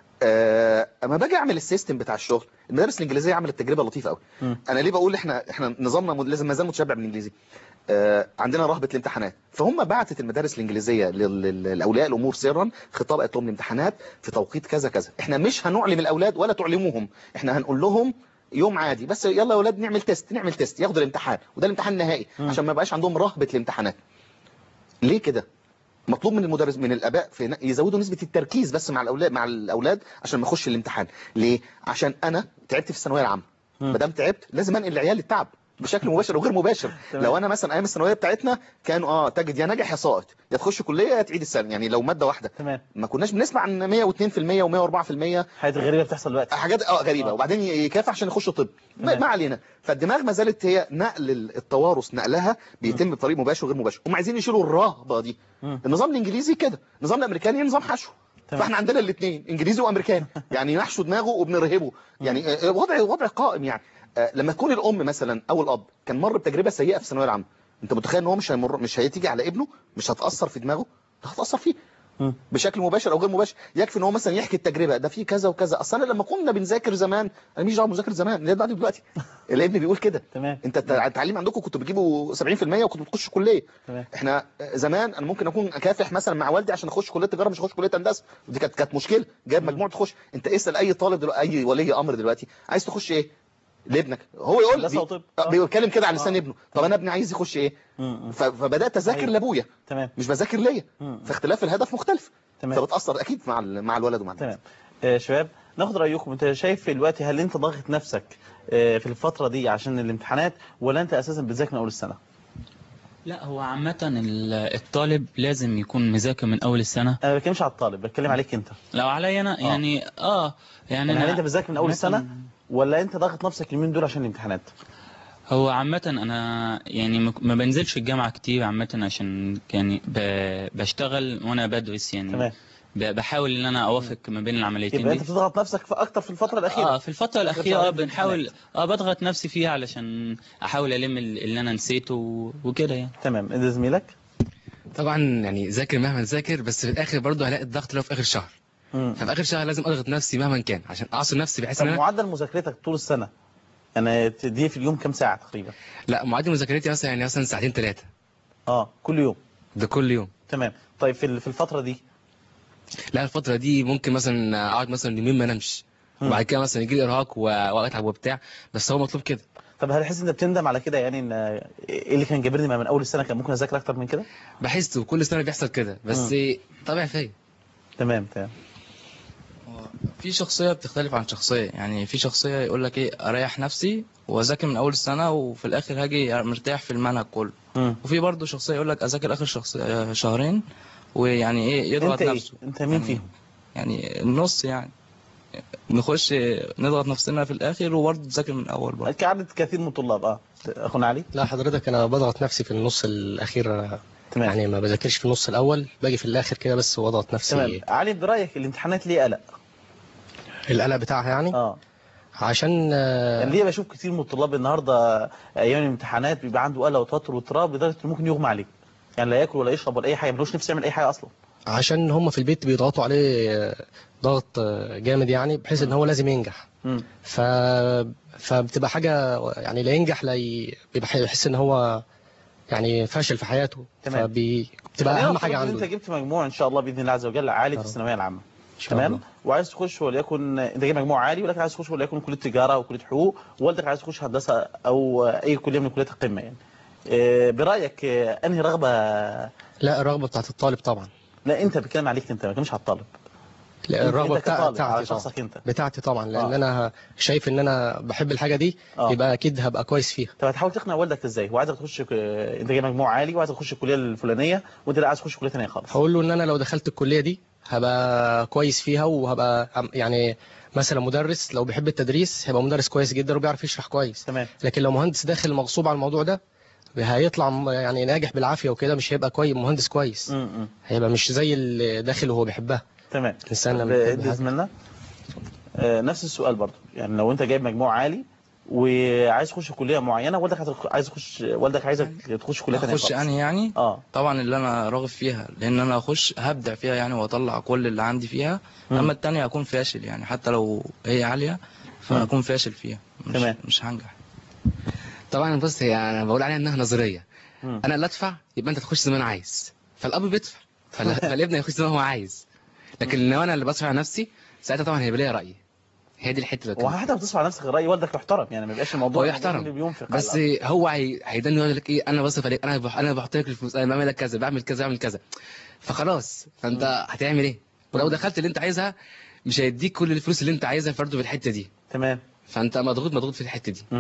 آه، اما باجي اعمل السيستم بتاع الشغل المدارس الانجليزيه عملت تجربه لطيفه قوي انا ليه بقول احنا احنا نظامنا مد- لازم ما زال متشبع بالانجليزي آه، عندنا رهبه الامتحانات فهم بعتت المدارس الانجليزيه لل- لل- لاولياء الامور سرا خطاب قالت لهم الامتحانات في توقيت كذا كذا احنا مش هنعلم الاولاد ولا تعلموهم احنا هنقول لهم يوم عادي بس يلا يا اولاد نعمل تيست نعمل تيست ياخدوا الامتحان وده الامتحان النهائي عشان ما يبقاش عندهم رهبه الامتحانات ليه كده مطلوب من المدرس من الاباء في ن- يزودوا نسبه التركيز بس مع الاولاد مع الاولاد عشان ما يخش الامتحان ليه عشان انا تعبت في الثانويه العامه ما دام تعبت لازم انقل العيال للتعب بشكل مباشر وغير مباشر تمام. لو انا مثلا ايام الثانويه بتاعتنا كانوا اه تجد يا ناجح يا ساقط يا تخش كليه يا تعيد السنه يعني لو ماده واحده تمام ما كناش بنسمع عن 102% و104% حاجات غريبه بتحصل دلوقتي حاجات اه غريبه وبعدين يكافح عشان يخش طب ما تمام. ما علينا فالدماغ ما زالت هي نقل التوارث نقلها بيتم بطريق مباشر وغير مباشر هم عايزين يشيلوا الرهبه دي النظام الانجليزي كده النظام الامريكاني نظام حشو تمام. فاحنا عندنا الاثنين انجليزي وامريكاني يعني نحشو دماغه وبنرهبه يعني آه، وضع وضع قائم يعني آه، لما تكون الام مثلا او الاب كان مر بتجربه سيئه في الثانويه العامه انت متخيل ان هو مش هيمر مش هتيجي على ابنه مش هتاثر في دماغه ده هتاثر فيه بشكل مباشر او غير مباشر يكفي ان هو مثلا يحكي التجربه ده في كذا وكذا اصل انا لما كنا بنذاكر زمان انا مش دعوه بمذاكره زمان ليه بعد دلوقتي الابن بيقول كده تمام انت التع- التعليم عندكم كنتوا بتجيبوا 70% وكنتوا بتخشوا كليه تمام احنا زمان انا ممكن اكون اكافح مثلا مع والدي عشان اخش كليه تجاره مش اخش كليه هندسه ودي كانت كانت مشكله جايب مجموع تخش انت اسال اي طالب دلوقتي اي ولي امر دلوقتي عايز تخش ايه لابنك هو يقول هندسة وطب. بي... بيتكلم كده على لسان ابنه طب انا ابني عايز يخش ايه مم. ف... فبدات اذاكر أيوة. لابويا تمام مش بذاكر ليا مم. فاختلاف الهدف مختلف تمام. فبتاثر اكيد مع ال- مع الولد ومع البنت تمام آه، شباب ناخد رايكم انت شايف دلوقتي هل انت ضاغط نفسك آه، في الفتره دي عشان الامتحانات ولا انت اساسا بتذاكر من اول السنه لا هو عامة ال- الطالب لازم يكون مذاكر من أول السنة انا ما بتكلمش على الطالب بتكلم عليك انت لو عليا أنا يعني آه يعني يعني هل أنا انت بتذاكر من اول عامةً- السنه ولا انت ضاغط نفسك اليومين دول عشان الامتحانات هو عامة أنا يعني ما- ما بنزلش الجامعة كتير عامة عشان يعني ب- بشتغل وأنا بدرس يعني تمام ب- بحاول إن أنا أوافق ما بين العمليتين يبقى دي انت بتضغط نفسك في اكتر في الفتره الاخيره اه في الفترة آخر الأخيرة آه شهرين في بنحاول اه بضغط نفسي فيها علشان أحاول ألم ال- اللي أنا نسيته و- وكده يعني تمام انت زميلك طبعا يعني ذاكر مهما ذاكر بس في الاخر برضه هلاقي الضغط اللي هو في اخر الشهر مم. ففي اخر الشهر لازم اضغط نفسي مهما كان عشان اعصر نفسي بحيث طب ان انا معدل مذاكرتك طول السنه انا دي في اليوم كام ساعه تقريبا لا معدل مذاكرتي مثلا يعني مثلا ساعتين ثلاثه اه كل يوم ده كل يوم تمام طيب في ال- في الفتره دي لا الفتره دي ممكن مثلا اقعد مثلا يومين ما انامش وبعد كده مثلا يجي لي ارهاق و- واتعب وبتاع بس هو مطلوب كده طب هل حاسس انت بتندم على كده يعني ان ايه اللي كان جابرني ما من اول السنه كان ممكن اذاكر اكتر من كده بحس وكل سنه بيحصل كده بس طبيعي فيا تمام تمام في شخصية بتختلف عن شخصية يعني في شخصية يقول لك ايه اريح نفسي واذاكر من اول السنة وفي الاخر هاجي مرتاح في المنهج كله مم. وفي برضه شخصية يقول لك اذاكر اخر شخص آه، شهرين ويعني ايه يضغط انت ايه نفسه انت مين فيهم يعني النص يعني نخش نضغط نفسنا في الاخر وبرضه تذاكر من الاول برضه كعادة كثير من الطلاب اه اخونا علي لا حضرتك انا بضغط نفسي في النص الاخير تمام يعني ما بذاكرش في النص الاول باجي في الاخر كده بس واضغط نفسي تمام علي برايك الامتحانات ليه قلق القلق بتاعها يعني اه عشان آه، يعني ليه بشوف كتير من الطلاب النهارده ايام الامتحانات بيبقى عنده قلق وتوتر واضطراب لدرجه انه ممكن يغمى عليه يعني لا ياكل ولا يشرب ولا اي حاجه ملوش نفس يعمل اي حاجه اصلا عشان هم في البيت بيضغطوا عليه آه، ضغط آه، جامد يعني بحيث ان هو لازم ينجح مم. ف فبتبقى حاجه يعني لا ينجح لا ي... بيبقى يحس ان هو يعني فاشل في حياته تمام. فبتبقى خلينا اهم نفترض حاجه ان عنده انت جبت مجموع ان شاء الله باذن الله عز وجل عالي في الثانويه العامه تمام وعايز تخش وليكن انت جايب مجموع عالي ولكن عايز تخش وليكن كليه تجاره او كليه حقوق ووالدك عايز تخش هندسه او اي كليه من كليات القمه يعني إيه، برايك إيه، انهي رغبه لا الرغبه بتاعت الطالب طبعا لا انت بتتكلم عليك انت ما بتكلمش على الطالب لا أنت- الرغبه أنت بتاع- كطالب، على بتاعتي شخصك طبعا انت بتاعتي طبعا لان آه. انا شايف ان انا بحب الحاجه دي آه. يبقى اكيد هبقى كويس فيها طب هتحاول تقنع والدك ازاي هو عايزك تخش ك- انت جايب مجموع عالي وعايز تخش الكليه الفلانيه وانت لا عايز تخش كليه ثانيه خالص هقول له ان انا لو دخلت الكليه دي هبقى كويس فيها وهبقى عم- يعني مثلا مدرس لو بيحب التدريس هيبقى مدرس كويس جدا وبيعرف يشرح كويس تمام لكن لو مهندس داخل مغصوب على الموضوع ده هيطلع م- يعني ناجح بالعافيه وكده مش هيبقى كويس مهندس كويس م-م. هيبقى مش زي اللي داخل وهو بيحبها تمام الانسان طب لما بيحب ادي حاجة- زميلنا آه، نفس السؤال برضو يعني لو انت جايب مجموع عالي وعايز تخش كليه معينه والدك هتخ- عايز تخش والدك عايزك تخش كليه ثانيه اخش خالص. انهي يعني اه طبعا اللي انا راغب فيها لان انا اخش هبدع فيها يعني واطلع كل اللي عندي فيها مم. اما التانية هكون فاشل يعني حتى لو هي عالية فهكون فاشل فيها مش تمام. مش هنجح طبعا بص هي انا بقول عليها انها نظريه مم. انا اللي ادفع يبقى انت تخش زي ما انا عايز فالاب بيدفع فال- فالابن هيخش زي ما هو عايز لكن لو انا اللي بدفع نفسي ساعتها طبعا هيبقى ليا راي هي دي الحته اللي هو حتى بتصفى على نفسك الراي والدك يحترم يعني ما يبقاش الموضوع هو اللي يحترم بينفق على بس الأب. هو هي- هيدن يقول لك ايه انا بصرف عليك انا بح... انا بحط لك الفلوس انا بعمل لك كذا بعمل كذا بعمل كذا فخلاص فانت هتعمل ايه ولو دخلت اللي انت عايزها مش هيديك كل الفلوس اللي انت عايزها برضه في الحته دي تمام فانت مضغوط مضغوط في الحته دي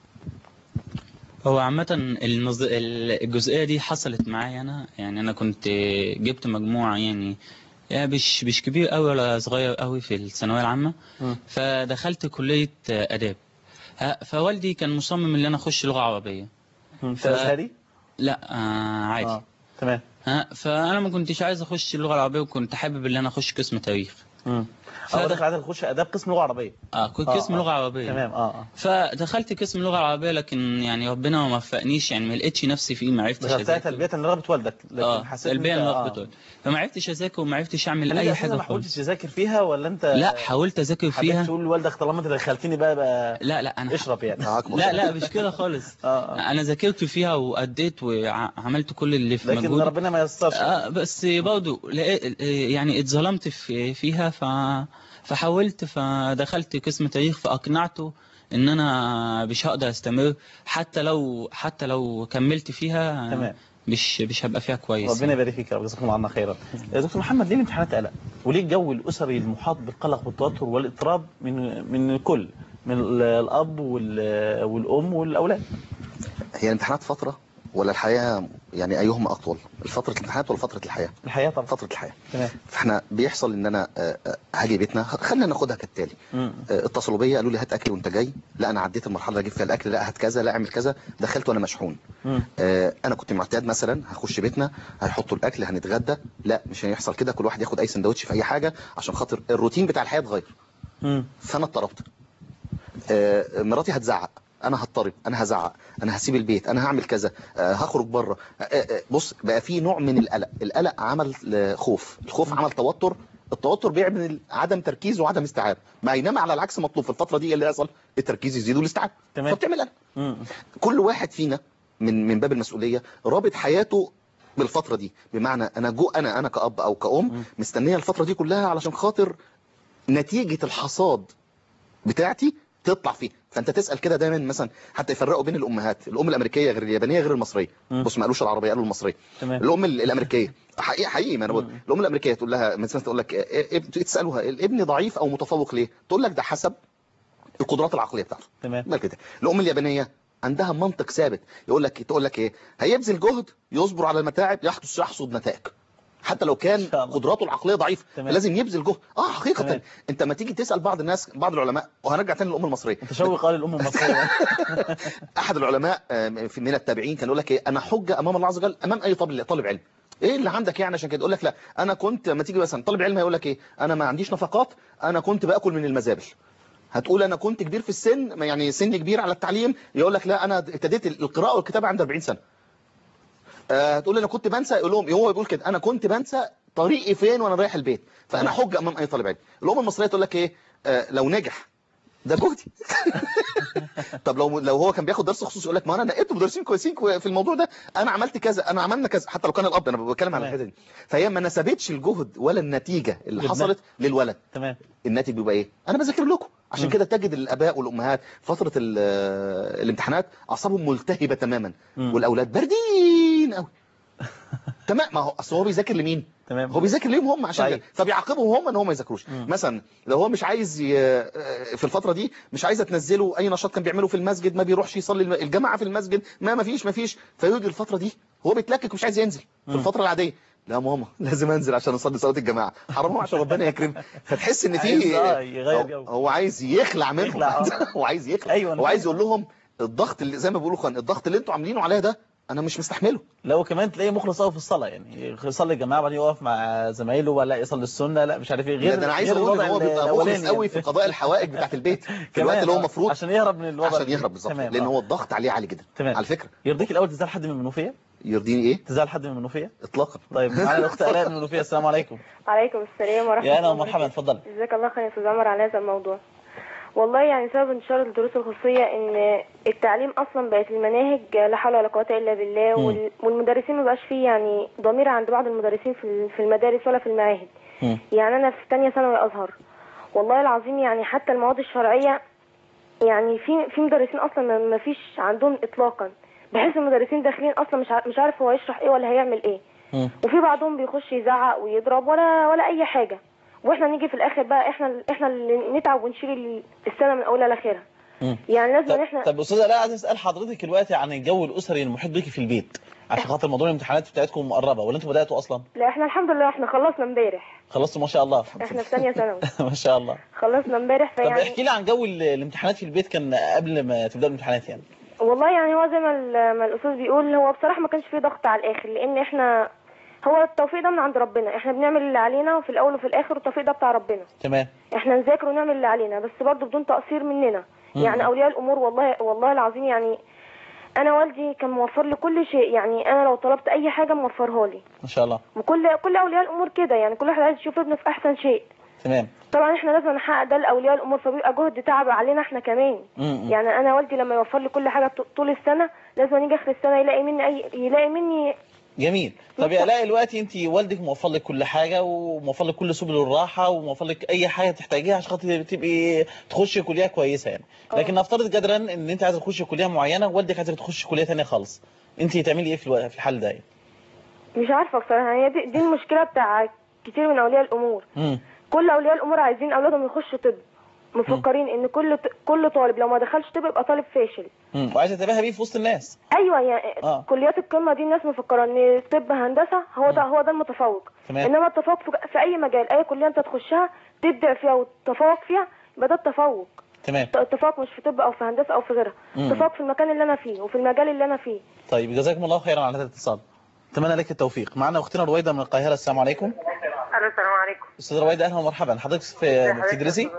هو عامة النظ... ال- الجزئية دي حصلت معايا أنا يعني أنا كنت جبت مجموعة يعني يعني مش مش كبير أوي ولا صغير أوي في الثانوية العامة مم. فدخلت كلية آداب ها، فوالدي كان مصمم إن أنا أخش لغة عربية مم. ف- في الازهري لا آه عادي اه تمام ها فأنا ما كنتش عايز أخش اللغة العربية وكنت حابب إن أنا أخش قسم تاريخ مم. اه والدك عايز تخش اداب قسم لغه عربيه اه كنت آه، قسم آه. لغة عربية تمام اه اه فدخلت قسم لغة عربية لكن يعني ربنا ما وفقنيش يعني ما لقيتش نفسي فيه ما عرفتش دخلتها أذاكر. تلبيه لرغبه والدك لكن اه حسيت تلبية إن أنت- لرغبة آه. والدي. فما عرفتش اذاكر وما عرفتش اعمل هل اي أنت حاجه ما خالص حاولتش تذاكر فيها ولا انت لا حاولت اذاكر حبيت فيها تقول لوالدك طالما انت دخلتني بقى بقى لا لا انا اشرب يعني لا لا مش كده خالص انا ذاكرت فيها واديت وعملت كل اللي في لكن مجهودي ربنا ما ييسرش آه بس برضه لقيت- يعني اتظلمت في فيها ف فحاولت فدخلت قسم تاريخ فاقنعته ان انا مش هقدر استمر حتى لو حتى لو كملت فيها تمام. مش مش هبقى فيها كويس ربنا يبارك فيك يا رب جزاكم الله عنا خيرا يا دكتور محمد ليه الامتحانات قلق وليه الجو الاسري المحاط بالقلق والتوتر والاضطراب من من الكل من ال- الاب وال- والام والاولاد هي الامتحانات فترة ولا الحياة يعني أيهما أطول فترة الامتحانات ولا فترة الحياة الحياه طبعا فترة الحياة تمام فاحنا بيحصل ان انا آه، آه، هاجي بيتنا خلينا ناخدها كالتالي مم. آه، اتصلوا بيا قالوا لي هات اكل وانت جاي لا انا عديت المرحله اللي اجيب فيها الاكل لا هات كذا لا اعمل كذا دخلت وانا مشحون مم. آه، انا كنت معتاد مثلا هخش بيتنا هيحطوا الاكل هنتغدى لا مش هيحصل كده كل واحد ياخد اي سندوتش في اي حاجه عشان خاطر الروتين بتاع الحياه اتغير مم. فانا اضطربت آه، مراتي هتزعق انا هضطرب انا هزعق انا هسيب البيت انا هعمل كذا آه، هخرج بره آه، آه، بص بقى في نوع من القلق القلق عمل آه، خوف الخوف عمل توتر التوتر بيعمل عدم تركيز وعدم استيعاب ما بينما على العكس مطلوب في الفتره دي إيه اللي يحصل التركيز يزيد والاستيعاب تمام. فبتعمل قلق مم. كل واحد فينا من من باب المسؤوليه رابط حياته بالفتره دي بمعنى انا جو انا انا كاب او كأم مستنيه الفتره دي كلها علشان خاطر نتيجه الحصاد بتاعتي تطلع فيه فانت تسال كده دايما مثلا حتى يفرقوا بين الامهات الام الامريكيه غير اليابانيه غير المصريه مم. بص ما قالوش العربيه قالوا المصريه تمام الام ال- الامريكيه حقيقي حقيقي ما انا بقول مم. الام الامريكيه تقول لها مثلا تقول لك إيه- إيه- تسالوها الابن ضعيف او متفوق ليه تقول لك ده حسب القدرات العقليه بتاعته تمام بل كده الام اليابانيه عندها منطق ثابت يقول لك تقول لك ايه هيبذل جهد يصبر على المتاعب يحدث يحصد نتائج حتى لو كان شاء الله. قدراته العقليه ضعيفه تمام. لازم يبذل جهد اه حقيقه تمام. انت ما تيجي تسال بعض الناس بعض العلماء وهنرجع تاني للام المصريه متشوق قال الام المصريه احد العلماء آم، في من التابعين كان يقول لك ايه انا حجه امام الله عز وجل امام اي طالب طالب علم ايه اللي عندك يعني عشان كده يقول لك لا انا كنت ما تيجي مثلا طالب علم هيقول لك ايه انا ما عنديش نفقات انا كنت باكل من المزابل هتقول انا كنت كبير في السن ما يعني سن كبير على التعليم يقول لك لا انا ابتديت القراءه والكتابه عند 40 سنه آه، هتقول انا كنت بنسى يقول لهم هو بيقول كده انا كنت بنسى طريقي فين وانا رايح البيت فانا حجه امام اي طالب علم الام المصريه تقول لك ايه آه، لو نجح ده جهدي طب لو لو هو كان بياخد درس خصوصي يقول لك ما انا نقيت مدرسين كويسين كوي- في الموضوع ده انا عملت كذا انا عملنا كذا حتى لو كان الاب انا بتكلم على تمام. الحته دي فهي ما نسبتش الجهد ولا النتيجه اللي لابنها. حصلت للولد تمام الناتج بيبقى ايه انا بذاكر لكم عشان مم. كده تجد الاباء والامهات فتره ال- الامتحانات اعصابهم ملتهبه تماما مم. والاولاد باردين قوي تمام ما هو اصل هو بيذاكر لمين تمام هو بيذاكر ليهم هم عشان صحيح. كده فبيعاقبهم هم ان هم ما يذاكروش مم. مثلا لو هو مش عايز ي... في الفتره دي مش عايزه تنزله اي نشاط كان بيعمله في المسجد ما بيروحش يصلي الم- الجماعه في المسجد ما ما فيش ما فيش فيجي الفتره دي هو بيتلكك ومش عايز ينزل في مم. الفتره العاديه لا ماما لازم انزل عشان اصلي صلاه الجماعه حرام هو عشان ربنا يكرم فتحس ان عايز في آه يغير جو. هو, هو عايز يخلع منهم يخلع، آه. هو عايز يخلع أيوة، أنا هو عايز يقول لهم الضغط اللي زي ما بيقولوا كان الضغط اللي انتوا عاملينه عليا ده انا مش مستحمله لو كمان تلاقيه مخلص قوي في الصلاه يعني يصلي الجماعه بعدين يقف مع زمايله ولا يصلي السنه لا مش عارف ايه غير ده انا عايز غير اقول ان الوضع هو بيبقى الأولاني مخلص قوي في قضاء الحوائج بتاعت البيت في الوقت كمان، اللي هو آه، المفروض عشان يهرب من الوضع عشان يهرب بالظبط تمام، لان آه. هو الضغط عليه عالي جدا تمام على فكره يرضيك الاول تزال حد من المنوفيه يرضيني ايه تزال حد من المنوفيه اطلاقا طيب معانا الاخت الاء من المنوفيه السلام عليكم عليكم السلام ورحمة يا اهلا الله ومرحبا اتفضلي جزاك الله خير يا استاذ عمر على هذا الموضوع والله يعني سبب انتشار الدروس الخصوصية ان التعليم اصلا بقت المناهج لا حول ولا قوة الا بالله مم. وال- والمدرسين ما بقاش فيه يعني ضمير عند بعض المدرسين في ال- في المدارس ولا في المعاهد يعني انا في تانية ثانوي ازهر والله العظيم يعني حتى المواد الشرعية يعني في في مدرسين اصلا ما- ما فيش عندهم اطلاقا بحيث المدرسين داخلين اصلا مش ع- مش عارف هو يشرح ايه ولا هيعمل ايه وفي بعضهم بيخش يزعق ويضرب ولا ولا اي حاجه واحنا نيجي في الاخر بقى احنا احنا اللي نتعب ونشيل ال- السنه من اولها لاخرها يعني لازم طب, احنا طب استاذه الاء عايز اسال حضرتك دلوقتي عن الجو الاسري المحيط بيكي في البيت عشان خاطر موضوع الامتحانات بتاعتكم مقربه ولا انتوا بداتوا اصلا لا احنا الحمد لله احنا خلصنا امبارح خلصتوا ما شاء الله احنا في ثانيه ثانوي ما شاء الله خلصنا امبارح طب فيعني احكي لي عن جو ال- الامتحانات في البيت كان قبل ما تبداوا الامتحانات يعني والله يعني هو زي ما ال- ما الاستاذ بيقول هو بصراحه ما كانش فيه ضغط على الاخر لان احنا هو التوفيق ده من عند ربنا احنا بنعمل اللي علينا وفي الاول وفي الاخر التوفيق ده بتاع ربنا تمام احنا نذاكر ونعمل اللي علينا بس برضه بدون تقصير مننا مم. يعني اولياء الامور والله والله العظيم يعني انا والدي كان موفر لي كل شيء يعني انا لو طلبت اي حاجه موفرها لي ما شاء الله وكل كل اولياء الامور كده يعني كل واحد عايز يشوف ابنه في احسن شيء تمام طبعا احنا لازم نحقق ده لاولياء الامور فبيبقى جهد تعب علينا احنا كمان مم. يعني انا والدي لما يوفر لي كل حاجه ط- طول السنه لازم يجي اخر السنه يلاقي مني اي يلاقي مني جميل طب يا الاء دلوقتي انت والدك موفر لك كل حاجه وموفر لك كل سبل الراحه وموفر لك اي حاجه تحتاجيها عشان خاطر تبقي تخشي كليه كويسه يعني لكن نفترض جدلا ان انت عايزه تخشي كليه معينه ووالدك عايزك تخشي كليه ثانيه خالص انت تعملي ايه في الوقت في الحال ده يعني مش عارفه بصراحه هي دي, دي المشكله بتاع كتير من اولياء الامور امم كل اولياء الامور عايزين اولادهم يخشوا طب مفكرين ان كل ط- كل طالب لو ما دخلش طب يبقى طالب فاشل امم وعايزه تباهي بيه في وسط الناس ايوه يعني آه. كليات القمه دي الناس مفكره ان طب هندسه هو ده هو ده المتفوق تمام. انما التفوق في, في اي مجال اي كليه انت تخشها تبدع فيها وتتفوق فيها يبقى ده التفوق تمام التفوق مش في طب او في هندسه او في غيرها مم. التفوق في المكان اللي انا فيه وفي المجال اللي انا فيه طيب جزاكم الله خيرا على هذا الاتصال اتمنى لك التوفيق معنا اختنا رويده من القاهره السلام عليكم الو السلام عليكم استاذه رويده اهلا ومرحبا حضرتك في بتدرسي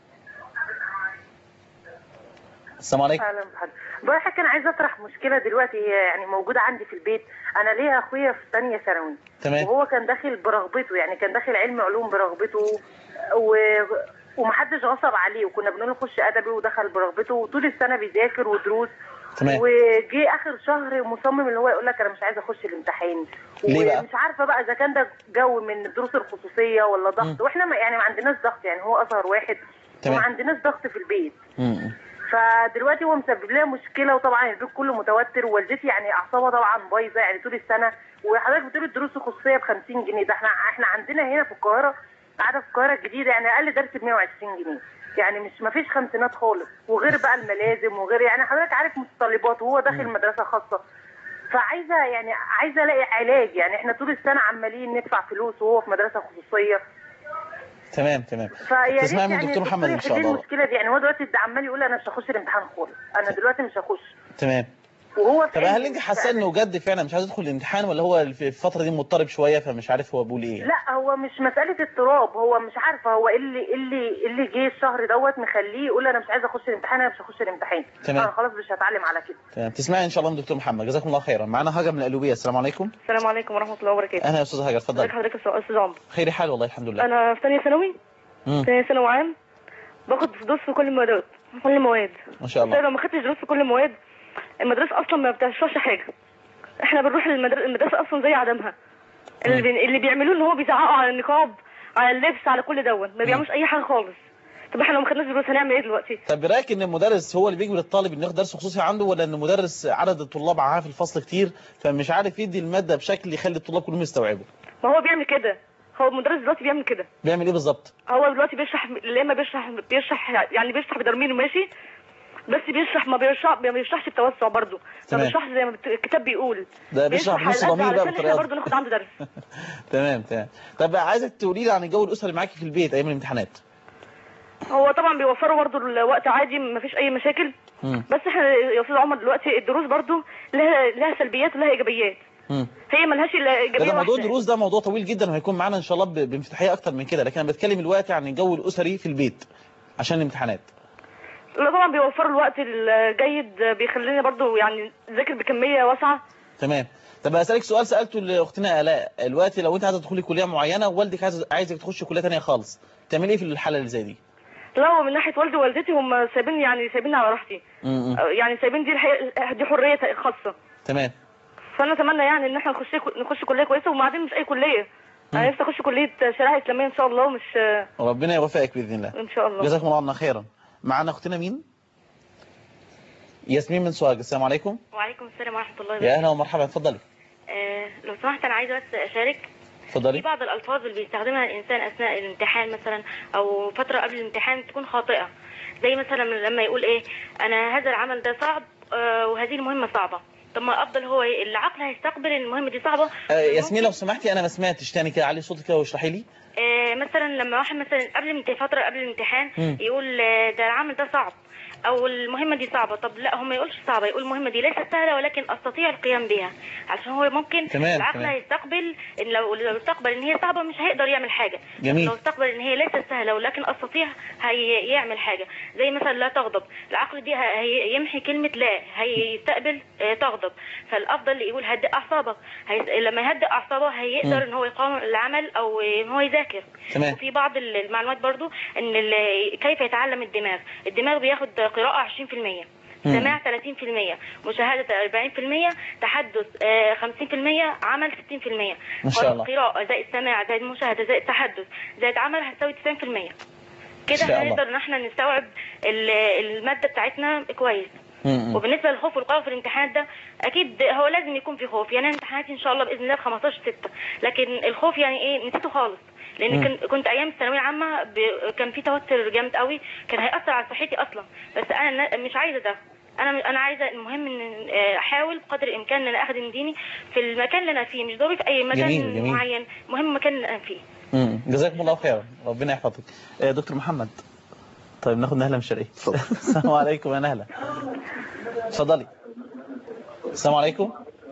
السلام عليكم اهلا بحضرتك بقول لحضرتك انا عايزه اطرح مشكله دلوقتي هي يعني موجوده عندي في البيت انا ليا اخويا في ثانيه ثانوي تمام. وهو كان داخل برغبته يعني كان داخل علم علوم برغبته و... ومحدش غصب عليه وكنا بنقول له خش ادبي ودخل برغبته وطول السنه بيذاكر ودروس تمام. وجي اخر شهر مصمم اللي هو يقول لك انا مش عايز اخش الامتحان ليه بقى؟ ومش عارفه بقى اذا كان ده جو من الدروس الخصوصيه ولا ضغط واحنا ما يعني ما عندناش ضغط يعني هو اصغر واحد تمام. وما عندناش ضغط في البيت امم فدلوقتي هو مسبب لنا مشكله وطبعا البيت كله متوتر ووالدتي يعني اعصابها طبعا بايظه يعني طول السنه وحضرتك بتقول الدروس الخصوصيه ب 50 جنيه ده احنا احنا عندنا هنا في القاهره قاعده في القاهره الجديده يعني اقل درس ب 120 جنيه يعني مش ما فيش خمسينات خالص وغير بقى الملازم وغير يعني حضرتك عارف متطلبات وهو داخل مدرسه خاصه فعايزه يعني عايزه الاقي علاج يعني احنا طول السنه عمالين ندفع فلوس وهو في مدرسه خصوصيه تمام تمام فيا ريت تسمعي من يعني الدكتور محمد ان يحل شاء لي الله المشكله دي يعني هو دلوقتي عمال يقول انا مش هخش الامتحان خالص انا دلوقتي مش هخش تمام وهو طب هل انت حاسه انه جد فعلا مش عايز يدخل الامتحان ولا هو في الفتره دي مضطرب شويه فمش عارف هو بيقول ايه لا هو مش مسألة اضطراب هو مش عارفة هو ايه اللي إيه اللي إيه اللي جه الشهر دوت مخليه يقول انا مش عايز اخش الامتحان انا مش هخش الامتحان تمام. انا خلاص مش هتعلم على كده تمام تسمعي ان شاء الله من الدكتور محمد جزاكم الله خيرا معانا هاجر من القلوبيه السلام عليكم السلام عليكم ورحمه الله وبركاته اهلا يا استاذ هاجر ازيك اتفضلي حضرتك يا استاذ عمرو خير حال والله الحمد لله انا في ثانيه ثانوي مم. ثانيه ثانوي عام باخد دروس في كل المواد كل المواد ما شاء بس الله لو ما خدتش دروس في كل المواد المدرسه اصلا ما بتشرحش حاجه احنا بنروح المدرسه المدرسه اصلا زي عدمها اللي, بي... اللي بيعملوه ان هو بيزعقوا على النقاب على اللبس على كل دون ما بيعملوش اي حاجه خالص طب احنا لو ما خدناش دروس هنعمل ايه دلوقتي طب برايك ان المدرس هو اللي بيجبر الطالب انه ياخد درس خصوصي عنده ولا ان المدرس عدد الطلاب معاه في الفصل كتير فمش عارف يدي الماده بشكل يخلي الطلاب كلهم يستوعبوا ما هو بيعمل كده هو المدرس دلوقتي بيعمل كده بيعمل ايه بالظبط هو دلوقتي بيشرح يا اما بيشرح بيشرح يعني بيشرح بدرمين وماشي بس بيشرح ما بيشرح ما بيشرحش بتوسع برضه ما تمام. بيشرحش زي ما بت- الكتاب بيقول ده بيشرح على بنص القد ضمير بقى علشان بالطريقة احنا دي. برضه ناخد عنده درس تمام تمام طب عايزك تقولي لي عن الجو الاسري معاكي في البيت ايام الامتحانات هو طبعا بيوفروا برضه الوقت عادي ما فيش اي مشاكل مم. بس احنا يا استاذ عمر دلوقتي الدروس برضه لها لها سلبيات ولها ايجابيات مم. هي ملهاش الا ده, ايجابيه ده موضوع واحده الدروس ده موضوع طويل جدا وهيكون معانا ان شاء الله ب- بانفتاحيه اكتر من كده لكن انا بتكلم دلوقتي عن الجو الاسري في البيت عشان الامتحانات لا طبعا بيوفروا الوقت الجيد بيخلينا برضه يعني نذاكر بكميه واسعه تمام طب اسالك سؤال سالته لاختنا الاء دلوقتي لو انت عايزه تدخلي كليه معينه ووالدك عايز عايزك تخشي كليه ثانيه خالص تعملي ايه في الحاله اللي زي دي لا هو من ناحيه والدي ووالدتي هم سايبين يعني سايبيني على راحتي م- م. يعني سايبين دي الحقيقة دي حريه خاصه تمام فانا اتمنى يعني ان احنا نخش نخش كليه كويسه وبعدين مش اي كليه انا نفسي اخش كليه شريعه اسلاميه ان شاء الله مش ربنا يوفقك باذن الله ان شاء الله جزاكم الله عنا خيرا معانا اختنا مين ياسمين من سوهاج السلام عليكم وعليكم السلام ورحمة الله يا وبركاته اهلا ومرحبا اتفضلي آه لو سمحت أنا عايزة بس أشارك في اتفضلي بعض الألفاظ اللي بيستخدمها الإنسان أثناء الامتحان مثلا أو فترة قبل الامتحان تكون خاطئة زي مثلا لما يقول إيه أنا هذا العمل ده صعب آه وهذه المهمة صعبة طب ما الأفضل هو إيه؟ العقل هيستقبل إن المهمة دي صعبة آه ياسمين لو سمحتي انا ما سمعتش تاني كده علي صوتك كده واشرحي لي آه مثلا لما واحد مثلا قبل الامت- فترة قبل الامتحان مم. يقول آه، ده العمل ده صعب او المهمة دي صعبة طب لا هو ما يقولش صعبة يقول المهمة دي ليست سهلة ولكن استطيع القيام بها علشان هو ممكن تمام، العقل تمام. هيستقبل إن لو لو استقبل ان هي صعبة مش هيقدر يعمل حاجة جميل. لو استقبل ان هي ليست سهلة ولكن استطيع هيعمل حاجة زي مثلا لا تغضب العقل دي ه- هيمحي كلمة لا هيستقبل آه، تغضب فالافضل يقول هدئ اعصابك هي... لما يهدئ اعصابه مم. هيقدر ان هو يقاوم العمل او ان هو يذاكر تمام. وفي بعض المعلومات برضو ان ال- كيف يتعلم الدماغ الدماغ بياخد قراءة 20% مم. سماع 30% مشاهدة 40% تحدث آه، 50% عمل 60% ما شاء الله. قراءة زائد سماع زائد مشاهدة زائد تحدث زائد عمل هتساوي 90% كده إن شاء الله. هنقدر ان احنا نستوعب ال- المادة بتاعتنا كويس م- م. وبالنسبه للخوف والقلق في الامتحانات ده اكيد هو لازم يكون في خوف يعني أنا امتحاناتي ان شاء الله باذن الله ب 15 6 لكن الخوف يعني ايه نسيته خالص لان مم. كنت كنت ايام الثانويه العامه ب... كان في توتر جامد قوي كان هياثر على صحتي اصلا بس انا نا- مش عايزه ده انا انا عايزه المهم ان آه، احاول قدر الامكان ان انا اخدم ديني في المكان اللي انا فيه مش ضروري في اي مكان جميل، جميل. معين مهم المكان اللي انا فيه مم. جزاكم الله خيرا ربنا يحفظك آه، دكتور محمد طيب ناخد نهله من الشرقيه السلام عليكم يا نهله اتفضلي السلام عليكم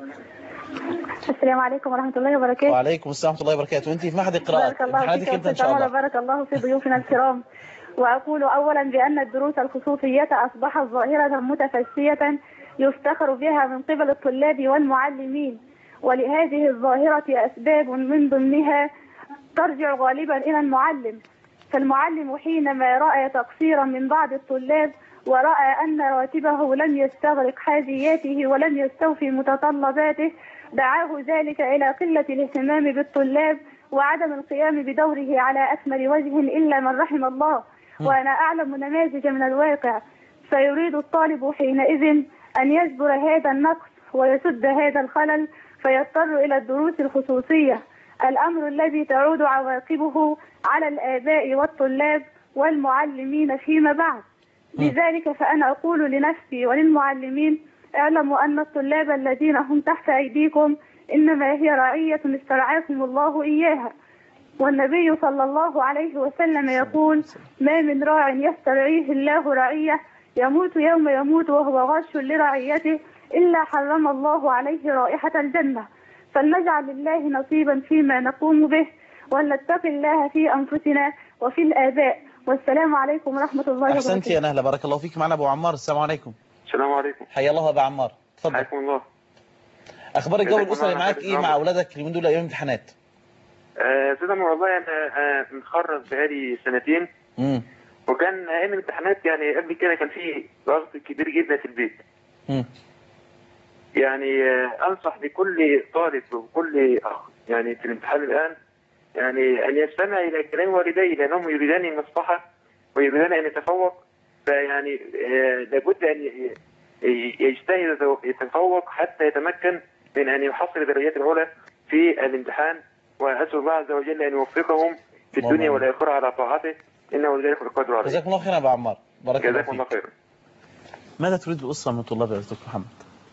السلام عليكم ورحمة الله وبركاته وعليكم السلام ورحمه الله وبركاته وانت في معهد القراءات بارك الله امتحاناتك فيك امتى ان أستاذ شاء عمر الله بارك الله في ضيوفنا الكرام وأقول أولا بأن الدروس الخصوصية أصبحت ظاهرة متفشية يفتخر بها من قبل الطلاب والمعلمين ولهذه الظاهرة أسباب من ضمنها ترجع غالبا إلى المعلم فالمعلم حينما رأى تقصيرا من بعض الطلاب ورأى أن راتبه لم يستغرق حاجياته ولم يستوفي متطلباته دعاه ذلك إلى قلة الاهتمام بالطلاب وعدم القيام بدوره على أكمل وجه إلا من رحم الله وأنا أعلم نماذج من الواقع فيريد الطالب حينئذ أن يجبر هذا النقص ويسد هذا الخلل فيضطر إلى الدروس الخصوصية الأمر الذي تعود عواقبه على الآباء والطلاب والمعلمين فيما بعد لذلك فأنا أقول لنفسي وللمعلمين اعلموا أن الطلاب الذين هم تحت أيديكم إنما هي رعية استرعاكم الله إياها والنبي صلى الله عليه وسلم يقول ما من راع يسترعيه الله رعية يموت يوم يموت وهو غش لرعيته إلا حرم الله عليه رائحة الجنة فلنجعل لله نصيبا فيما نقوم به ولنتقي الله في أنفسنا وفي الآباء والسلام عليكم ورحمة الله وبركاته احسنت يا نهله بارك الله فيك معنا ابو عمار السلام عليكم السلام عليكم حيا الله ابو عمار اتفضل حياكم الله اخبار الجو جزاكم الاسري الله معاك خير ايه مع الأمر. اولادك اليومين دول ايام امتحانات آه، استاذ عمر والله انا آه، متخرج بقالي سنتين امم وكان ايام الامتحانات يعني قبل كده كان في ضغط كبير جدا في البيت مم. يعني آه، انصح بكل طالب وكل اخ يعني في الامتحان الان يعني ان يستمع الى كلام والديه لانهم يريدان المصلحه ويريدان ان يتفوق فيعني آه، لابد ان ي- ي- يجتهد يتفوق حتى يتمكن من ان يحصل الدرجات العلى في الامتحان واسال الله عز وجل ان يوفقهم في اللهم الدنيا آمين. والاخره على طاعته انه لذلك القدر عليه جزاكم الله خيرا يا ابو عمار بارك الله جزاكم فيك الله خيرا ماذا تريد الاسره من طلاب يا دكتور محمد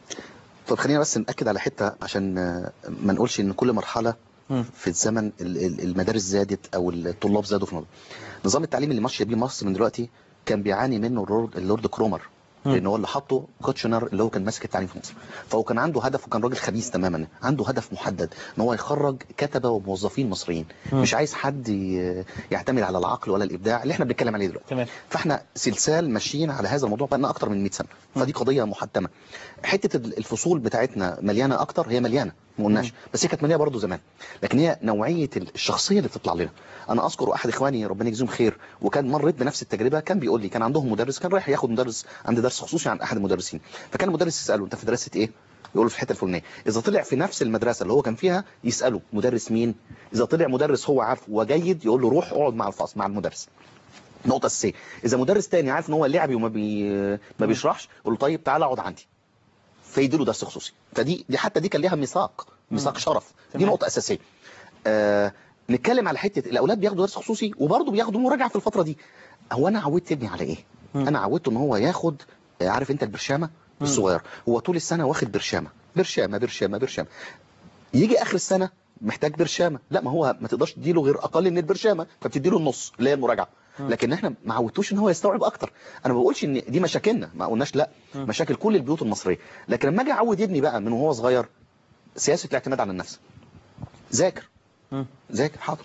طب خلينا بس نأكد على حتة عشان آه، ما نقولش ان كل مرحلة مم. في الزمن ال- ال- المدارس زادت او الطلاب زادوا في الموضوع نظام التعليم اللي ماشيه بيه مصر من دلوقتي كان بيعاني منه اللورد, اللورد كرومر مم. لان هو اللي حطه كوتشنر اللي هو كان ماسك التعليم في مصر فهو كان عنده هدف وكان راجل خبيث تماما عنده هدف محدد ان هو يخرج كتبه وموظفين مصريين مم. مش عايز حد ي- يعتمد على العقل ولا الابداع اللي احنا بنتكلم عليه دلوقتي تمام فاحنا سلسال ماشيين على هذا الموضوع بقالنا اكتر من 100 سنه فدي قضيه محتمه حته الفصول بتاعتنا مليانه اكتر هي مليانه ما قلناش بس هي كانت مليانه برضه زمان لكن هي نوعيه الشخصيه اللي بتطلع لنا انا اذكر احد اخواني ربنا يجزيهم خير وكان مريت بنفس التجربه كان بيقول لي كان عندهم مدرس كان رايح ياخد مدرس عند درس خصوصي عن احد المدرسين فكان المدرس يساله انت في مدرسه ايه يقول له في الحته الفلانيه اذا طلع في نفس المدرسه اللي هو كان فيها يساله مدرس مين اذا طلع مدرس هو عارفه وجيد يقول له روح اقعد مع الفصل مع المدرس نقطة أساسية إذا مدرس تاني عارف إن هو لعبي وما بي ما بيشرحش يقول له طيب تعالى اقعد عندي فيديله درس خصوصي فدي دي حتى دي كان ليها ميثاق ميثاق شرف دي نقطة أساسية آه نتكلم على حتة الأولاد بياخدوا درس خصوصي وبرضه بياخدوا مراجعة في الفترة دي هو أنا عودت ابني على إيه؟ أنا عودته إن هو ياخد آه، عارف أنت البرشامة الصغير هو طول السنة واخد برشامة برشامة برشامة برشامة يجي آخر السنة محتاج برشامة لا ما هو ما تقدرش تديله غير أقل من البرشامة فبتديله النص اللي هي المراجعة لكن احنا ما عودتوش ان هو يستوعب اكتر انا ما بقولش ان دي مشاكلنا ما قلناش لا مشاكل كل البيوت المصريه لكن لما اجي اعود ابني بقى من وهو صغير سياسه الاعتماد على النفس ذاكر ذاكر حاضر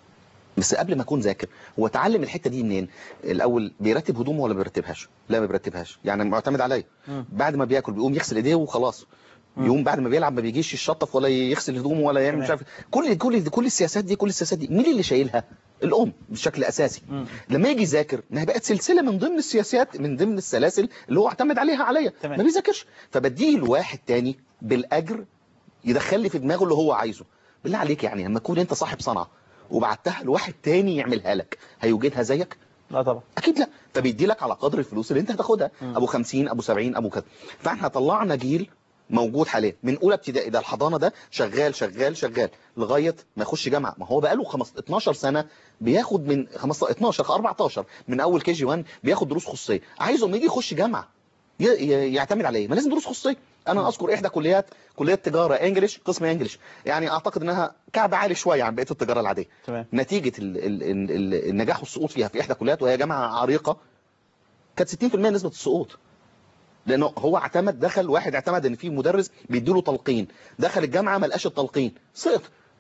بس قبل ما اكون ذاكر هو اتعلم الحته دي منين الاول بيرتب هدومه ولا ما بيرتبهاش لا ما بيرتبهاش يعني معتمد عليا بعد ما بياكل بيقوم يغسل ايديه وخلاص يقوم بعد ما بيلعب ما بيجيش يشطف ولا يغسل هدومه ولا يعمل مش عارف كل كل كل السياسات دي كل السياسات دي مين اللي شايلها الام بشكل اساسي لما يجي يذاكر ما هي بقت سلسله من ضمن السياسات من ضمن السلاسل اللي هو اعتمد عليها عليا ما بيذاكرش فبديه لواحد تاني بالاجر يدخل لي في دماغه اللي هو عايزه بالله عليك يعني لما تكون انت صاحب صنعه وبعتها لواحد تاني يعملها لك هيوجدها زيك لا طبعا اكيد لا فبيدي لك على قدر الفلوس اللي انت هتاخدها ابو 50 ابو 70 ابو كذا فاحنا طلعنا جيل موجود حاليا من اولى ابتدائي ده الحضانه ده شغال شغال شغال لغايه ما يخش جامعه ما هو بقاله 15 12 سنه بياخد من 15 12 14 من اول كي جي 1 بياخد دروس خصوصيه عايزه لما يجي يخش جامعه ي- ي- يعتمد على ايه ما لازم دروس خصوصيه انا اذكر احدى كليات كليه تجاره انجليش قسم انجليش يعني اعتقد انها كعب عالي شويه عن بقيه التجاره العاديه تمام نتيجه ال ال ال ال النجاح والسقوط فيها في احدى كليات وهي جامعه عريقه كانت 60% نسبه السقوط لانه هو اعتمد دخل واحد اعتمد ان في مدرس بيديله تلقين دخل الجامعه ما لقاش التلقين سقط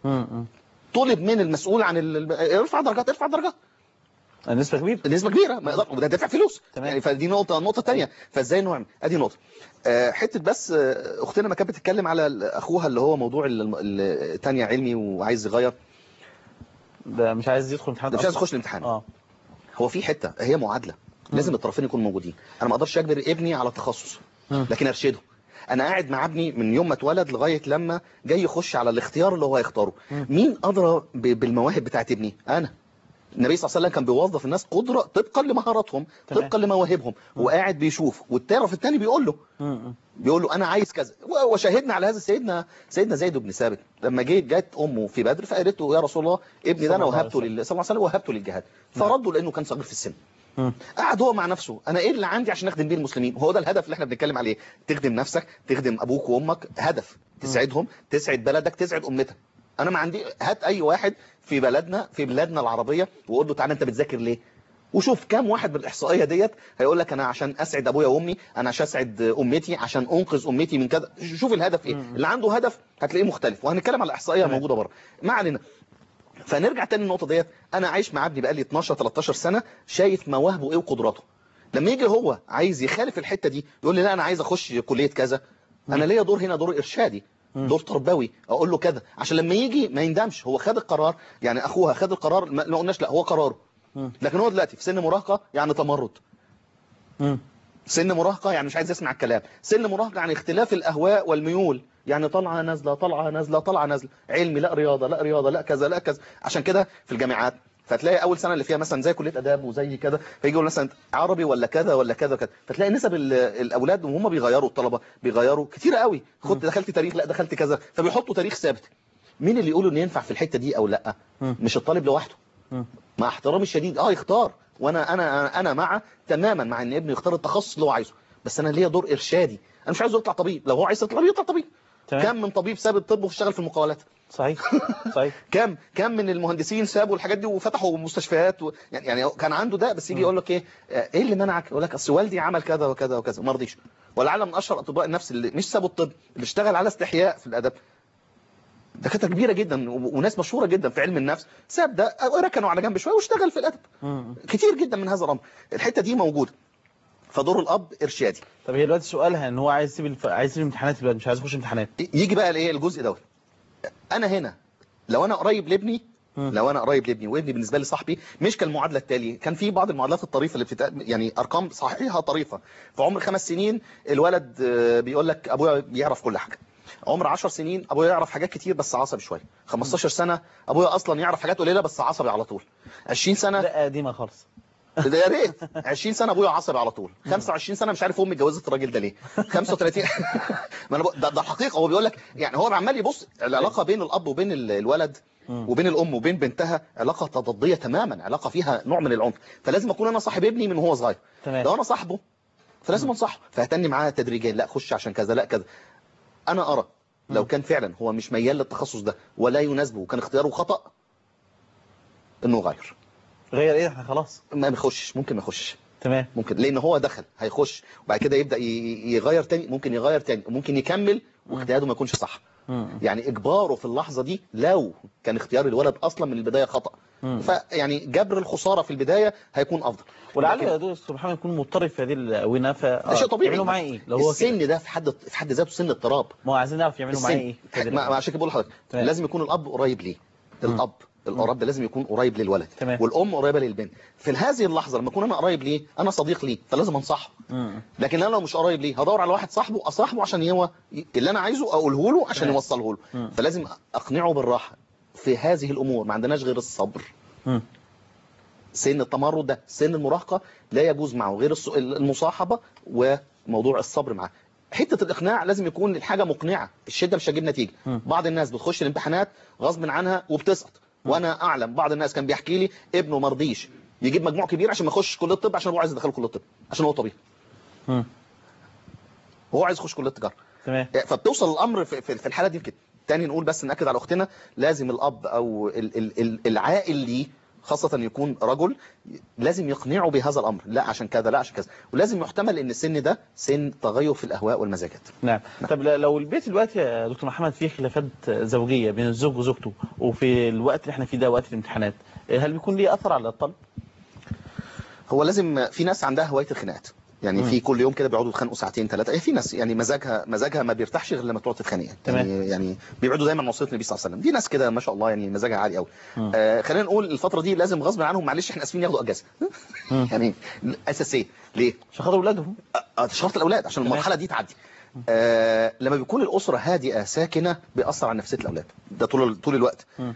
طلب من المسؤول عن ال... ارفع درجات ارفع درجات نسبة كبيرة نسبة كبيرة ما يقدر وده دافع فلوس يعني فدي نقطة نقطة تانية فازاي نعمل ادي نقطة آه، حتة بس آه، اختنا ما كانت بتتكلم على ال- اخوها اللي هو موضوع ال- ال- التانية علمي وعايز يغير ده مش عايز يدخل امتحان مش عايز يخش الامتحان اه هو في حتة هي معادلة لازم الطرفين يكونوا موجودين انا ما اقدرش اجبر ابني على تخصص لكن ارشده انا قاعد مع ابني من يوم ما اتولد لغايه لما جاي يخش على الاختيار اللي هو هيختاره مين ادرى ب- بالمواهب بتاعت ابني انا النبي صلى الله عليه وسلم كان بيوظف الناس قدره طبقا لمهاراتهم طبقا لمواهبهم وقاعد بيشوف والطرف الثاني بيقول له بيقول له انا عايز كذا و- وشاهدنا على هذا سيدنا سيدنا زيد بن ثابت لما جه جت امه في بدر فقالت له يا رسول الله ابني ده انا صلى الله عليه وهبته لله صلى الله عليه وسلم وهبته للجهاد فرده لانه كان صغير في السن قعد هو مع نفسه انا ايه اللي عندي عشان اخدم بيه المسلمين وهو ده الهدف اللي احنا بنتكلم عليه تخدم نفسك تخدم ابوك وامك هدف تسعدهم تسعد بلدك تسعد امتك انا ما عندي هات اي واحد في بلدنا في بلادنا العربيه وقول له تعالى انت بتذاكر ليه وشوف كام واحد بالاحصائيه ديت هيقول لك انا عشان اسعد ابويا وامي انا عشان اسعد امتي عشان انقذ امتي من كذا شوف الهدف ايه اللي عنده هدف هتلاقيه مختلف وهنتكلم على احصائيه موجوده بره ما علينا فنرجع تاني للنقطه ديت انا عايش مع ابني بقالي 12 13 سنه شايف مواهبه ايه وقدراته لما يجي هو عايز يخالف الحته دي يقول لي لا انا عايز اخش كليه كذا انا ليا دور هنا دور ارشادي دور تربوي اقول له كذا عشان لما يجي ما يندمش هو خد القرار يعني اخوها خد القرار ما ما قلناش لا هو قراره لكن هو دلوقتي في سن مراهقه يعني تمرد سن مراهقه يعني مش عايز يسمع الكلام سن مراهقه يعني اختلاف الاهواء والميول يعني طالعه نازله طالعه نازله طالعه نازله علمي لا رياضه لا رياضه لا كذا لا كذا عشان كده في الجامعات فتلاقي اول سنه اللي فيها مثلا زي كليه اداب وزي كده فيجي يقول مثلا عربي ولا كذا ولا كذا وكذا فتلاقي نسب ال- الاولاد وهم بيغيروا الطلبه بيغيروا كتير قوي خد دخلت تاريخ لا دخلت كذا فبيحطوا تاريخ ثابت مين اللي يقولوا ان ينفع في الحته دي او لا مش الطالب لوحده مع احترامي الشديد اه يختار وانا انا انا مع تماما مع ان ابني يختار التخصص اللي هو عايزه بس انا ليا دور ارشادي انا مش عايزه يطلع طبيب لو هو عايز يطلع طبيب يطلع طبيب تمام. كم من طبيب ساب الطب واشتغل في المقاولات صحيح صحيح كم كم من المهندسين سابوا الحاجات دي وفتحوا مستشفيات و... يعني يعني كان عنده ده بس يجي يقول لك ايه آه، ايه اللي منعك يقول لك اصل والدي عمل كذا وكذا وكذا ما رضيش ولعل من اشهر اطباء النفس اللي مش سابوا الطب اللي اشتغل على استحياء في الادب دكاتره كبيره جدا و- وناس مشهوره جدا في علم النفس ساب ده ركنوا على جنب شويه واشتغل في الادب كتير جدا من هذا الامر الحته دي موجوده فدور الاب ارشادي طب هي دلوقتي سؤالها ان هو عايز يسيب الف... عايز يسيب الامتحانات دلوقتي مش عايز يخش امتحانات يجي بقى الايه الجزء دوت انا هنا لو انا قريب لابني لو انا قريب لابني وابني بالنسبه لي صاحبي مش كالمعادله التاليه كان في بعض المعادلات الطريفه اللي بتتق... يعني ارقام صحيحه طريفه في عمر خمس سنين الولد آه، بيقول لك ابويا بيعرف كل حاجه عمر 10 سنين ابويا يعرف حاجات كتير بس عصبي شويه 15 سنه ابويا اصلا يعرف حاجات قليله بس عصبي على طول 20 سنه لا قديمه خالص ده يا ريت 20 سنه ابويا عصبي على طول 25 سنه مش عارف امي اتجوزت الراجل ده ليه 35 ما انا بق- ده, ده الحقيقه هو بيقول لك يعني هو عمال يبص العلاقه بين الاب وبين ال- الولد وبين الام وبين بنتها علاقه تضاديه تماما علاقه فيها نوع من العنف فلازم اكون انا صاحب ابني من وهو صغير تمام. لو انا صاحبه فلازم انصحه فهتني معاه تدريجيا لا خش عشان كذا لا كذا انا ارى لو كان فعلا هو مش ميال للتخصص ده ولا يناسبه وكان اختياره خطا انه يغير غير ايه احنا خلاص ما بيخشش ممكن ما يخشش تمام ممكن لان هو دخل هيخش وبعد كده يبدا ي- يغير تاني ممكن يغير تاني ممكن يكمل واجتهاده ما يكونش صح يعني اجباره في اللحظه دي لو كان اختيار الولد اصلا من البدايه خطا مم. فيعني جبر الخساره في البدايه هيكون افضل ولعل لكن يا دكتور محمد يكون مضطرب في هذه الاونه ف ده شيء طبيعي يعملوا معاه ايه لو هو السن ده في حد في حد ذاته سن اضطراب ما هو عايزين نعرف يعملوا معاه السن. ايه في هذه ما ما الأوقات. عشان كده بقول لحضرتك تمام. لازم يكون الاب قريب ليه الاب الاب لازم يكون قريب للولد تمام. والام قريبه للبنت في هذه اللحظه لما اكون انا قريب ليه انا صديق ليه فلازم انصحه مم. لكن انا لو مش قريب ليه هدور على واحد صاحبه اصاحبه عشان هو ي- اللي انا عايزه اقوله له عشان تمام. يوصله له مم. فلازم اقنعه بالراحه في هذه الامور ما عندناش غير الصبر مم. سن التمرد ده سن المراهقه لا يجوز معه غير الص- المصاحبه وموضوع الصبر معاه حته الاقناع لازم يكون الحاجه مقنعه الشده مش هتجيب نتيجه مم. بعض الناس بتخش الامتحانات غصب عنها وبتسقط وانا اعلم بعض الناس كان بيحكي لي ابنه ما رضيش يجيب مجموع كبير عشان ما يخش كليه الطب عشان هو عايز يدخله كليه الطب عشان هو طبيب مم. وهو عايز يخش كليه التجاره تمام فبتوصل الامر في في- في الحاله دي كده تاني نقول بس ناكد على اختنا لازم الاب او ال- ال- ال- العاقل ليه خاصة يكون رجل لازم يقنعه بهذا الأمر لا عشان كذا لا عشان كذا ولازم يحتمل ان السن ده سن تغير في الأهواء والمزاجات نعم طب ل- لو البيت دلوقتي يا دكتور محمد فيه خلافات زوجيه بين الزوج وزوجته وفي الوقت اللي احنا فيه ده وقت الامتحانات هل بيكون ليه اثر على الطلب؟ هو لازم في ناس عندها هواية الخناقات يعني مم. في كل يوم كده بيقعدوا يتخانقوا ساعتين ثلاثة في ناس يعني مزاجها مزاجها ما بيرتاحش غير لما تقعد تتخانق يعني, تمام. يعني يعني بيبعدوا دايما عن وصية النبي صلى الله عليه وسلم دي ناس كده ما شاء الله يعني مزاجها عالي قوي مم. آه خلينا نقول الفترة دي لازم غصب عنهم معلش احنا اسفين ياخدوا اجازة مم. يعني اساسيه ليه عشان خاطر اولادهم آه، شرط الاولاد عشان تمام. المرحله دي تعدي آه لما بيكون الاسره هادئه ساكنه بيأثر على نفسيه الاولاد ده طول طول الوقت مم.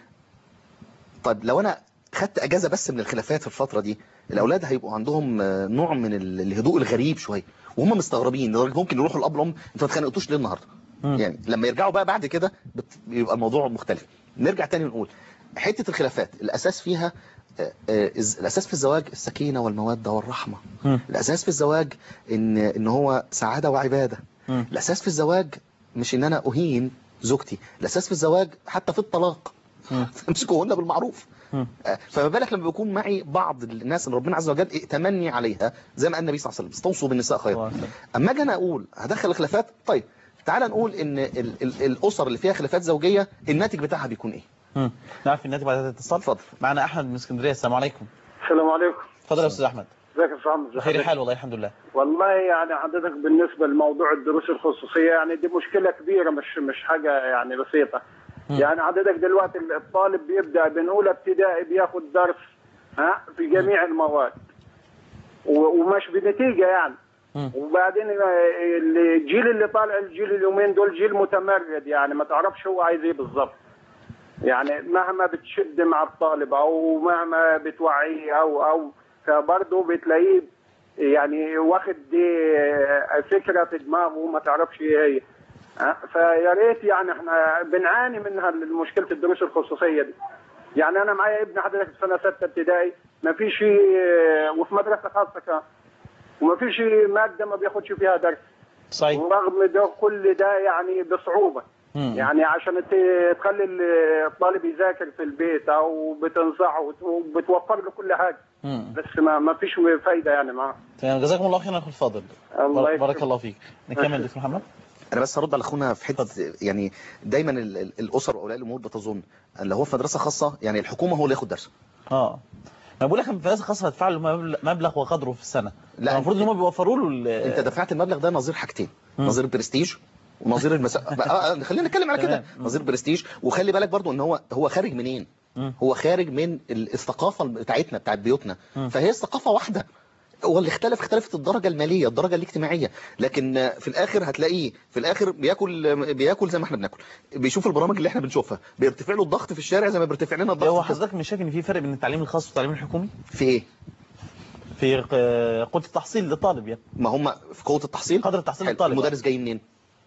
طيب لو انا خدت اجازه بس من الخلافات في الفتره دي الاولاد هيبقوا عندهم آه، نوع من ال- الهدوء الغريب شويه وهم مستغربين لدرجه ممكن يروحوا الاب والام انتوا ما اتخانقتوش ليه النهارده مم. يعني لما يرجعوا بقى بعد كده بت- بيبقى الموضوع مختلف نرجع تاني ونقول حته الخلافات الاساس فيها آه، آه، الاساس في الزواج السكينه والموده والرحمه مم. الاساس في الزواج ان ان هو سعاده وعباده مم. الاساس في الزواج مش ان انا اهين زوجتي الاساس في الزواج حتى في الطلاق مم. امسكوهن بالمعروف مم. آه، فما بالك لما بيكون معي بعض الناس اللي ربنا عز وجل ائتمني عليها زي ما قال النبي صلى الله عليه وسلم استوصوا بالنساء خيرا اما اجي انا اقول هدخل الخلافات طيب تعال نقول ان ال ال الاسر اللي فيها خلافات زوجيه الناتج بتاعها بيكون ايه مم. نعرف الناتج بعد هذا الاتصال اتفضل معنا احمد من اسكندريه السلام عليكم السلام عليكم اتفضل يا استاذ احمد ازيك يا استاذ محمد بخير الحال والله الحمد لله والله يعني حضرتك بالنسبه لموضوع الدروس الخصوصيه يعني دي مشكله كبيره مش مش حاجه يعني بسيطه يعني حضرتك دلوقتي الطالب بيبدا من اولى ابتدائي بياخد درس ها في جميع المواد و- ومش بنتيجه يعني مم. وبعدين الجيل اللي طالع الجيل اليومين دول جيل متمرد يعني ما تعرفش هو عايز ايه بالظبط يعني مهما بتشد مع الطالب او مهما بتوعيه او او فبرضه بتلاقيه يعني واخد دي فكره في دماغه ما تعرفش ايه هي ها؟ فيا ريت يعني احنا بنعاني منها مشكله الدروس الخصوصيه دي يعني انا معايا ابن حضرتك في سنه سته ابتدائي ما فيش وفي مدرسه خاصه كمان وما فيش ماده ما بياخدش فيها درس صحيح ورغم ده كل ده يعني بصعوبه مم. يعني عشان ت- تخلي الطالب يذاكر في البيت او بتنصحه وت- وبتوفر له كل حاجه مم. بس ما ما فيش فايده يعني معاه تمام جزاكم الله خيرا يا اخو الفاضل الله بارك, يكرمك. بارك الله فيك نكمل دكتور محمد انا بس هرد على اخونا في حته يعني دايما ال- ال- الاسر واولياء الامور بتظن ان لو هو في مدرسه خاصه يعني الحكومه هو اللي ياخد درس اه ما بقول لك المدرسه الخاصه هتدفع له مبلغ- مبلغ وقدره في السنه لا، المفروض ان هم بيوفروا له ال- انت دفعت المبلغ ده نظير حاجتين نظير البرستيج ونظير المسا... آه، آه، خلينا نتكلم على كده نظير برستيج وخلي بالك برضو ان هو هو خارج منين مم. هو خارج من ال- الثقافه بتاعتنا بتاعت بيوتنا مم. فهي الثقافه واحده هو اللي اختلف اختلفت الدرجه الماليه الدرجه الاجتماعيه لكن آه، في الاخر هتلاقيه في الاخر بياكل آه، بياكل زي ما احنا بناكل بيشوف البرامج اللي احنا بنشوفها بيرتفع له الضغط في الشارع زي ما بيرتفع لنا الضغط هو في- حضرتك مش شايف ان في فرق بين التعليم الخاص والتعليم الحكومي في ايه في ق- قوه التحصيل للطالب يعني ما هم في قوه التحصيل قدر التحصيل حلو. للطالب المدرس جاي منين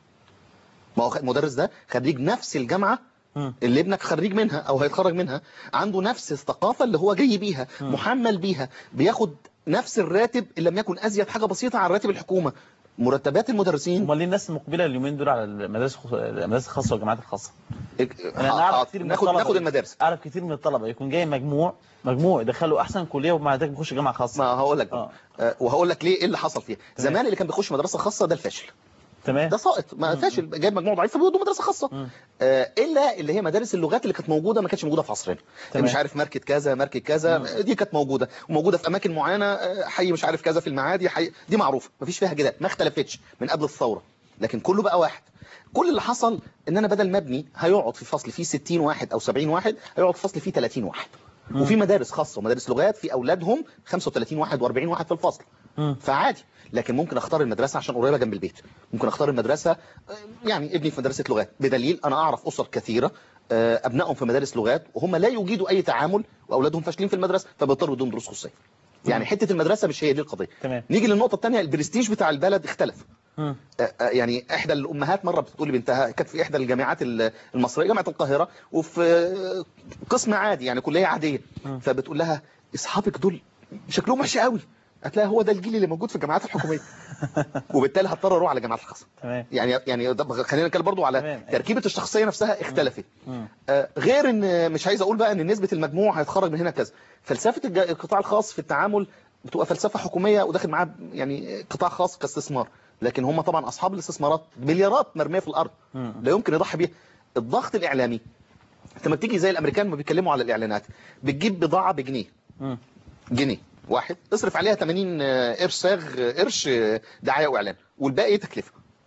ما هو خ- المدرس ده خريج نفس الجامعه مم. اللي ابنك خريج منها او هيتخرج منها عنده نفس الثقافه اللي هو جاي بيها محمل بيها بياخد نفس الراتب ان لم يكن ازيد حاجه بسيطه عن راتب الحكومه مرتبات المدرسين امال ليه الناس المقبله اليومين دول على المدارس الخ- المدارس الخاصه والجامعات الخاصه انا آه، اعرف آه، كتير من ناخد الطلبه ناخد المدارس اعرف كتير من الطلبه يكون جاي مجموع مجموع يدخله احسن كليه ومع ذلك بيخش جامعه خاصه ما هقول لك آه. آه، وهقول لك ليه ايه اللي حصل فيها زمان اللي كان بيخش مدرسه خاصه ده الفاشل تمام ده ساقط ما فاشل جايب مجموع ضعيف فبيودوا مدرسه خاصه آه، الا اللي هي مدارس اللغات اللي كانت موجوده ما كانتش موجوده في عصرنا تمام. مش عارف ماركت كذا ماركت كذا دي كانت موجوده وموجوده في اماكن معينه آه، حي مش عارف كذا في المعادي حي دي معروفه ما فيش فيها جدال ما اختلفتش من قبل الثوره لكن كله بقى واحد كل اللي حصل ان انا بدل ما ابني هيقعد في فصل فيه 60 واحد او 70 واحد هيقعد في فصل فيه 30 واحد وفي مدارس خاصه ومدارس لغات في اولادهم 35 واحد و40 واحد في الفصل فعادي لكن ممكن اختار المدرسه عشان قريبه جنب البيت ممكن اختار المدرسه آه، يعني ابني في مدرسه لغات بدليل انا اعرف اسر كثيره آه، ابنائهم في مدارس لغات وهم لا يجيدوا اي تعامل واولادهم فاشلين في المدرسه فبيضطروا يدوم دروس خصوصيه يعني حته المدرسه مش هي دي القضيه تمام نيجي للنقطه الثانيه البرستيج بتاع البلد اختلف مم. آه، آه، يعني احدى الامهات مره بتقول لبنتها كانت في احدى الجامعات ال- المصريه جامعه القاهره وفي آه، قسم عادي يعني كليه عاديه فبتقول لها اصحابك دول شكلهم وحش قوي هتلاقي هو ده الجيل اللي موجود في الجامعات الحكوميه وبالتالي هضطر اروح على الجامعات الخاصه تمام يعني يعني ده خلينا نتكلم برضو على تمام. تركيبه الشخصيه نفسها اختلفت مم. آه، غير ان مش عايز اقول بقى ان نسبه المجموع هيتخرج من هنا كذا فلسفه الج- القطاع الخاص في التعامل بتبقى فلسفه حكوميه وداخل معاه يعني قطاع خاص كاستثمار لكن هم طبعا اصحاب الاستثمارات مليارات مرميه في الارض مم. لا يمكن يضحي بيها الضغط الاعلامي انت لما بتيجي زي الامريكان ما بيتكلموا على الاعلانات بتجيب بضاعه بجنيه مم. جنيه واحد اصرف عليها 80 قرش صاغ قرش دعايه واعلان والباقي تكلفه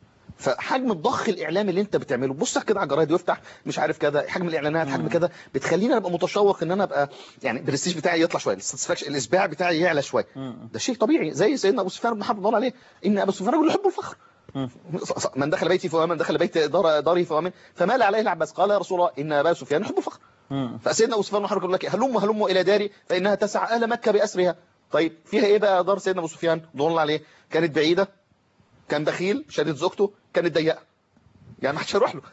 فحجم الضخ الاعلامي اللي انت بتعمله بص كده على الجرايد ويفتح مش عارف كذا حجم الاعلانات حجم كذا بتخليني ابقى متشوق ان انا ابقى يعني البرستيج بتاعي يطلع شويه الساتسفاكشن الاشباع بتاعي يعلى شويه ده شيء طبيعي زي سيدنا ابو سفيان بن حرب الله عليه ان ابو سفيان رجل يحب الفخر من دخل بيتي فهو من دخل بيت دار داري فهو من فمال عليه العباس قال يا رسول الله ان ابا سفيان يحب الفخر مم. فسيدنا ابو سفيان يقول لك هلم هلم الى داري فانها تسع اهل مكه باسرها طيب فيها ايه بقى دار سيدنا ابو سفيان رضوان الله عليه كانت بعيده كان بخيل شديد زوجته كانت ضيقه يعني ما حدش هيروح له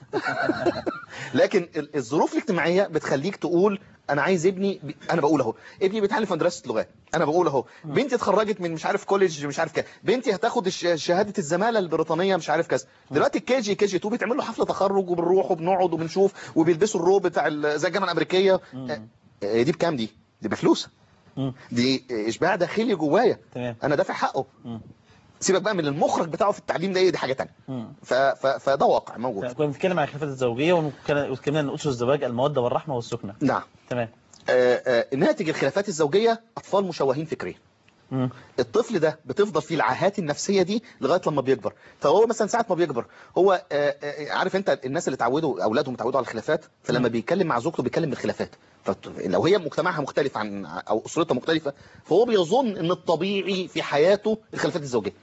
لكن ال- الظروف الاجتماعيه بتخليك تقول انا عايز ابني ب... انا بقول اهو ابني بيتعلم في مدرسه لغات انا بقول اهو بنتي اتخرجت من مش عارف كوليدج مش عارف كذا بنتي هتاخد الش... شهاده الزماله البريطانيه مش عارف كذا دلوقتي الكي جي كي جي 2 بيتعمل له حفله تخرج وبنروح وبنقعد وبنشوف وبيلبسوا الروب بتاع ال- زي الجامعه الامريكيه آه، آه، دي بكام دي دي بفلوس دي اشباع داخلي جوايا تمام انا دافع حقه سيبك بقى من المخرج بتاعه في التعليم ده ايه دي حاجه ثانيه مم. ف... ف... فده واقع موجود كنا بنتكلم عن الخلافات الزوجيه وكنا- واتكلمنا عن اسس الزواج الموده والرحمه والسكنه نعم تمام آه، آه، ناتج الخلافات الزوجيه اطفال مشوهين فكريا مم. الطفل ده بتفضل فيه العاهات النفسيه دي لغايه لما بيكبر فهو مثلا ساعه ما بيكبر هو آه، آه، عارف انت الناس اللي اتعودوا اولادهم اتعودوا على الخلافات فلما بيتكلم مع زوجته بيتكلم بالخلافات فلو هي مجتمعها مختلف عن او اسرتها مختلفه فهو بيظن ان الطبيعي في حياته الخلافات الزوجيه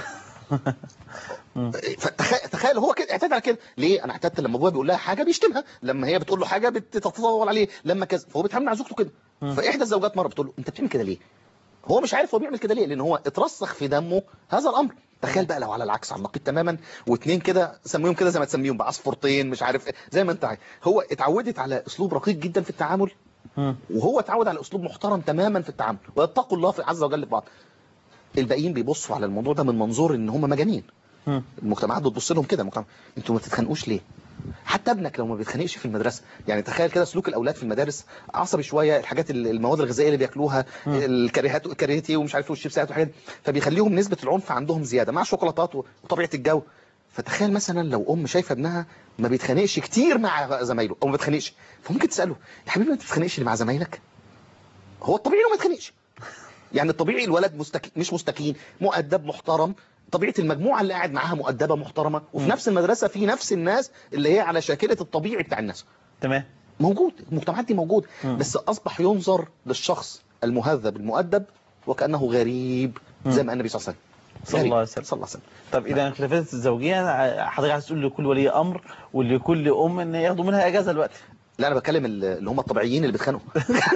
فتخيل تخيل هو كده اعتاد على كده ليه انا اعتدت لما ابويا بيقول لها حاجه بيشتمها لما هي بتقول له حاجه بتتطاول عليه لما كذا فهو بيتعامل مع زوجته كده فاحدى الزوجات مره بتقول له انت بتعمل كده ليه هو مش عارف هو بيعمل كده ليه لان هو اترسخ في دمه هذا الامر تخيل بقى لو على العكس على النقيض تماما واثنين كده سميهم كده زي ما تسميهم بعصفورتين مش عارف إيه، زي ما انت عايز هو اتعودت على اسلوب رقيق جدا في التعامل وهو اتعود على اسلوب محترم تماما في التعامل ويتقوا الله في عز وجل في بعض الباقيين بيبصوا على الموضوع ده من منظور ان هم مجانين المجتمعات بتبص لهم كده مجتمع انتوا ما تتخانقوش ليه حتى ابنك لو ما بيتخانقش في المدرسه يعني تخيل كده سلوك الاولاد في المدارس عصبي شويه الحاجات ال- المواد الغذائيه اللي بياكلوها الكريهات الكريهتي ومش عارف إيه والشيبسات وحاجات فبيخليهم نسبه العنف عندهم زياده مع الشوكولاتات وطبيعه الجو فتخيل مثلا لو ام شايفه ابنها ما بيتخانقش كتير مع زمايله او ما بيتخانقش فممكن تساله يا حبيبي ما بتتخانقش ليه مع زمايلك هو الطبيعي انه ما يتخانقش يعني الطبيعي الولد مستكين مش مستكين مؤدب محترم طبيعه المجموعه اللي قاعد معاها مؤدبه محترمه وفي نفس المدرسه في نفس الناس اللي هي على شاكله الطبيعي بتاع الناس تمام موجود المجتمعات دي موجود بس اصبح ينظر للشخص المهذب المؤدب وكانه غريب زي ما النبي صلى الله عليه وسلم صلى الله عليه وسلم صلى الله عليه وسلم طب اذا الخلافات الزوجيه حضرتك عايز تقول لكل ولي امر ولكل ام ان ياخدوا منها اجازه دلوقتي لا انا بتكلم اللي هم الطبيعيين اللي بيتخانقوا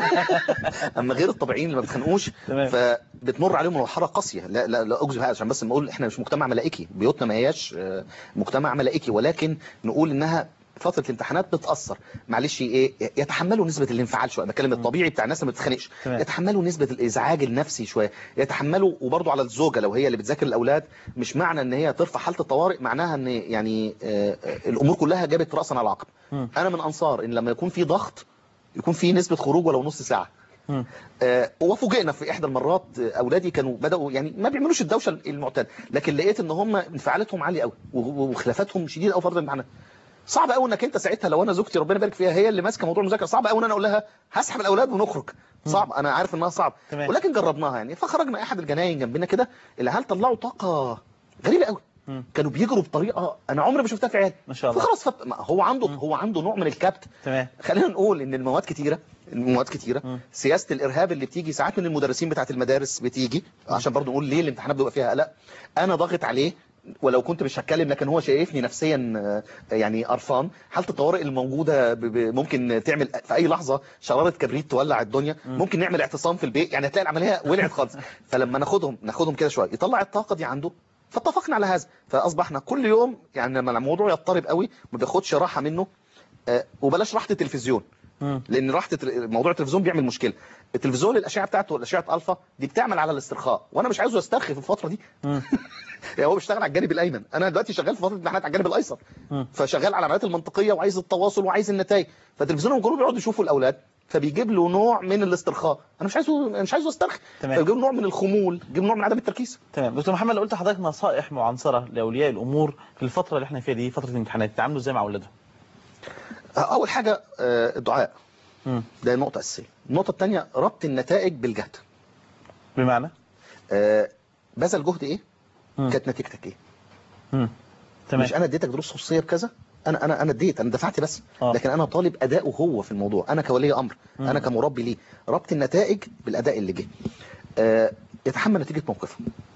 اما غير الطبيعيين اللي ما بيتخانقوش فبتمر عليهم مرحله قاسيه لا لا لا اجزم هذا عشان بس نقول احنا مش مجتمع ملائكي بيوتنا ما هياش آه، مجتمع ملائكي ولكن نقول انها فتره الامتحانات بتاثر معلش ايه يتحملوا نسبه الانفعال شويه بتكلم الطبيعي بتاع الناس اللي ما بتتخانقش تمام. يتحملوا نسبه الازعاج النفسي شويه يتحملوا وبرضه على الزوجه لو هي اللي بتذاكر الاولاد مش معنى ان هي ترفع حاله الطوارئ معناها ان يعني آه، آه، الامور كلها جابت راسا على عقب انا من انصار ان لما يكون في ضغط يكون في نسبه خروج ولو نص ساعه آه، وفوجئنا في احدى المرات آه، اولادي كانوا بداوا يعني ما بيعملوش الدوشه المعتاده لكن لقيت ان هم انفعالاتهم عاليه قوي وخلافاتهم شديده قوي في فتره الامتحانات صعب قوي انك انت ساعتها لو انا زوجتي ربنا يبارك فيها هي اللي ماسكه موضوع المذاكره صعب قوي ان انا اقول لها هسحب الاولاد ونخرج صعب انا عارف انها صعب تمام. ولكن جربناها يعني فخرجنا احد الجناين جنبنا كده العيال طلعوا طاقه غريبه قوي كانوا بيجروا بطريقه انا عمري ما شفتها في عيال ما شاء الله فخلاص فت... ما هو عنده هو عنده نوع من الكبت تمام خلينا نقول ان المواد كتيره المواد كتيره سياسه الارهاب اللي بتيجي ساعات من المدرسين بتاعه المدارس بتيجي عشان برضو نقول ليه الامتحانات بيبقى فيها قلق انا ضاغط عليه ولو كنت مش هتكلم لكن هو شايفني نفسيا آه، يعني قرفان حاله الطوارئ الموجوده ب- ب- ممكن تعمل في اي لحظه شراره كبريت تولع الدنيا ممكن نعمل اعتصام في البيت يعني هتلاقي العمليه ولعت خالص فلما ناخدهم ناخدهم كده شويه يطلع الطاقه دي عنده فاتفقنا على هذا فاصبحنا كل يوم يعني لما الموضوع يضطرب قوي ما بياخدش راحه منه آه، وبلاش راحه التلفزيون لان راحه التل- موضوع التلفزيون بيعمل مشكله التلفزيون الاشعه بتاعته الاشعه الفا دي بتعمل على الاسترخاء وانا مش عايزه يسترخي في الفتره دي يعني هو بيشتغل على الجانب الايمن انا دلوقتي شغال في فتره امتحانات على الجانب الايسر فشغال على العمليات المنطقيه وعايز التواصل وعايز النتائج فالتلفزيون كله بيقعد يشوفوا الاولاد فبيجيب له نوع من الاسترخاء انا مش عايزه أنا مش عايزه يسترخي تمام. فبيجيب له نوع من الخمول بيجيب له نوع من عدم التركيز تمام دكتور محمد لو قلت لحضرتك نصائح معنصره لاولياء الامور في الفتره اللي احنا فيها دي فتره الامتحانات يتعاملوا ازاي مع اولادهم اول حاجه آه، الدعاء ده نقطه اساسيه النقطه الثانيه ربط النتائج بالجهد بمعنى آه، بذل جهد ايه كانت نتيجتك ايه تمام. مش انا اديتك دروس خصوصيه بكذا انا انا انا اديت انا دفعت بس آه. لكن انا طالب اداؤه هو في الموضوع انا كولي امر مم. انا كمربي ليه ربط النتائج بالاداء اللي جه آه، يتحمل نتيجه موقفه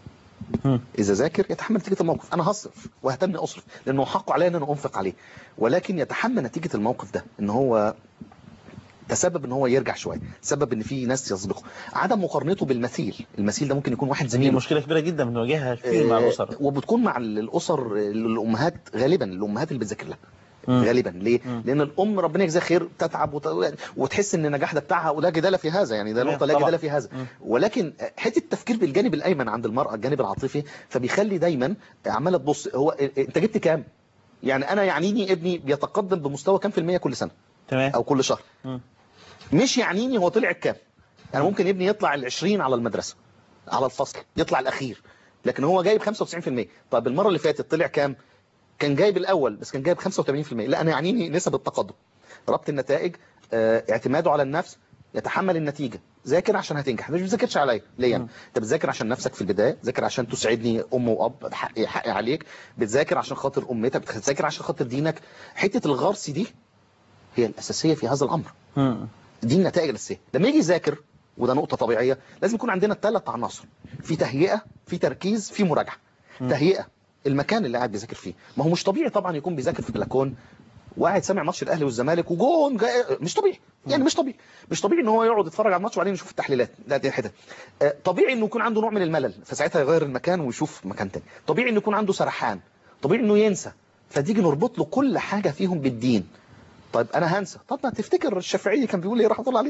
اذا ذاكر يتحمل نتيجه الموقف انا هصرف وهتم اصرف لانه حقه عليا ان انا انفق عليه ولكن يتحمل نتيجه الموقف ده ان هو تسبب ان هو يرجع شويه سبب ان في ناس يسبقه عدم مقارنته بالمثيل المثيل ده ممكن يكون واحد دي زميله مشكله كبيره جدا بنواجهها كتير مع آه، الاسر وبتكون مع الاسر الامهات غالبا الامهات اللي بتذاكر لها غالبا ليه؟ لان الام ربنا يجزاها خير تتعب وت... وتحس ان النجاح ده بتاعها ولا جدال في هذا يعني ده تمام، نقطه لا طبعا. جدال في هذا ولكن حته التفكير بالجانب الايمن عند المراه الجانب العاطفي فبيخلي دايما عماله تبص هو انت جبت كام؟ يعني انا يعنيني ابني بيتقدم بمستوى كام في المية كل سنه تمام او كل شهر مش يعنيني هو طلع كام يعني ممكن ابني يطلع ال 20 على المدرسه على الفصل يطلع الاخير لكن هو جايب 95% طب المره اللي فاتت طلع كام كان جايب الاول بس كان جايب 85% لا انا يعنيني نسب التقدم ربط النتائج آه، اعتماده على النفس يتحمل النتيجه ذاكر عشان هتنجح مش بتذاكرش عليا ليه يعني انت بتذاكر عشان نفسك في البدايه بتذاكر عشان تسعدني ام واب حقي حقي عليك بتذاكر عشان خاطر امتك بتذاكر عشان خاطر دينك حته الغرس دي هي الاساسيه في هذا الامر دي النتائج الاساسيه لما يجي يذاكر وده نقطه طبيعيه لازم يكون عندنا ثلاث عناصر في تهيئه في تركيز في مراجعه تهيئه المكان اللي قاعد بيذاكر فيه ما هو مش طبيعي طبعا يكون بيذاكر في بلكون وقاعد سامع ماتش الاهلي والزمالك وجون جاي مش طبيعي يعني مش طبيعي مش طبيعي ان هو يقعد يتفرج على الماتش وبعدين يشوف التحليلات لا دي حته آه، طبيعي انه يكون عنده نوع من الملل فساعتها يغير المكان ويشوف مكان تاني طبيعي انه يكون عنده سرحان طبيعي انه ينسى فتيجي نربط له كل حاجه فيهم بالدين طيب انا هنسى طب ما تفتكر الشافعي كان بيقول ايه رحمه الله عليه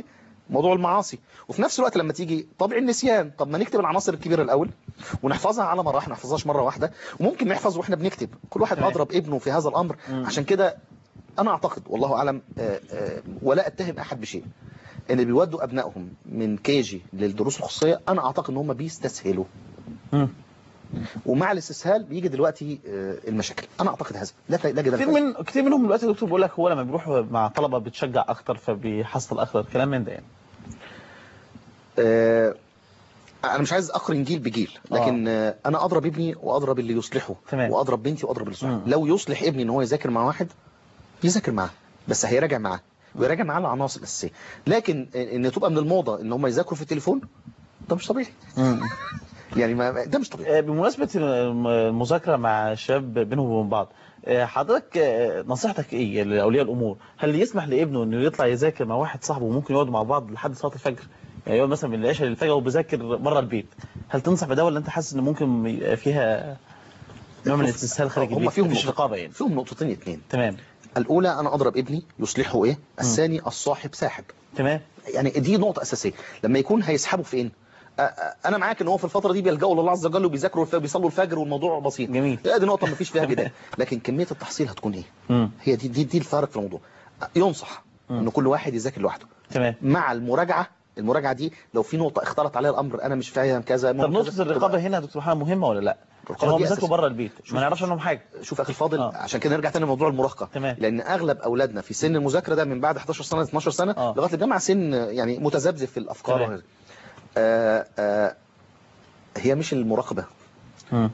موضوع المعاصي وفي نفس الوقت لما تيجي طبع النسيان طب ما نكتب العناصر الكبيره الاول ونحفظها على مراحل ما نحفظهاش مره واحده وممكن نحفظ واحنا بنكتب كل واحد تمام. اضرب ابنه في هذا الامر عشان كده انا اعتقد والله اعلم آه، آه، ولا اتهم احد بشيء ان اللي بيودوا ابنائهم من كيجي للدروس الخصوصيه انا اعتقد ان هم بيستسهلوا مم. ومع الاستسهال بيجي دلوقتي آه، المشاكل انا اعتقد هذا لا لا جدال كتير فيه. من كتير منهم دلوقتي يا دكتور بيقول لك هو لما بيروح مع طلبه بتشجع اكتر فبيحصل اكتر كلام من ده يعني آه، انا مش عايز اقارن جيل بجيل لكن آه. انا اضرب ابني واضرب اللي يصلحه تمام. واضرب بنتي واضرب اللي يصلحه لو يصلح ابني ان هو يذاكر مع واحد يذاكر معاه بس هيراجع معاه ويراجع معاه العناصر الاساسيه لكن ان تبقى من الموضه ان هم يذاكروا في التليفون ده مش طبيعي يعني ما ده مش طبيعي بمناسبه الم- المذاكره مع الشباب بينهم وبين بعض آه، حضرتك آه، نصيحتك ايه لاولياء الامور هل يسمح لابنه انه يطلع يذاكر مع واحد صاحبه وممكن يقعدوا مع بعض لحد صلاه الفجر يعني يقعد مثلا من العشاء للفجر وبيذاكر بره البيت هل تنصح بده ولا انت حاسس ان ممكن يبقى فيها نوع من الاستسهال خارج هم البيت فيهم مفيش نقطة- رقابه يعني فيهم نقطتين اتنين تمام الاولى انا اضرب ابني يصلحه ايه الثاني الصاحب ساحب تمام يعني دي نقطه اساسيه لما يكون هيسحبه فين أ- أ- انا معاك ان هو في الفتره دي بيلجأوا لله عز وجل وبيذاكروا الف- بيصلوا الفجر والموضوع بسيط جميل لا دي نقطه ما فيش فيها جدال لكن كميه التحصيل هتكون ايه مم. هي دي دي, دي الفارق في الموضوع ينصح ان كل واحد يذاكر لوحده تمام مع المراجعه المراجعه دي لو في نقطه اختلط عليها الامر انا مش فاهم كذا طب ممكن نقطه كذا، الرقابه هنا يا دكتور محمد مهمه ولا لا الرقابة هم دي بيذاكروا أساسية. بره البيت ما نعرفش عنهم حاجه شوف اخي الفاضل آه. عشان كده نرجع تاني لموضوع المراهقه تمام. لان اغلب اولادنا في سن المذاكره ده من بعد 11 سنه 12 سنه آه. لغايه الجامعه سن يعني متذبذب في الافكار تمام. وهذا. آه آه هي مش المراقبه مم.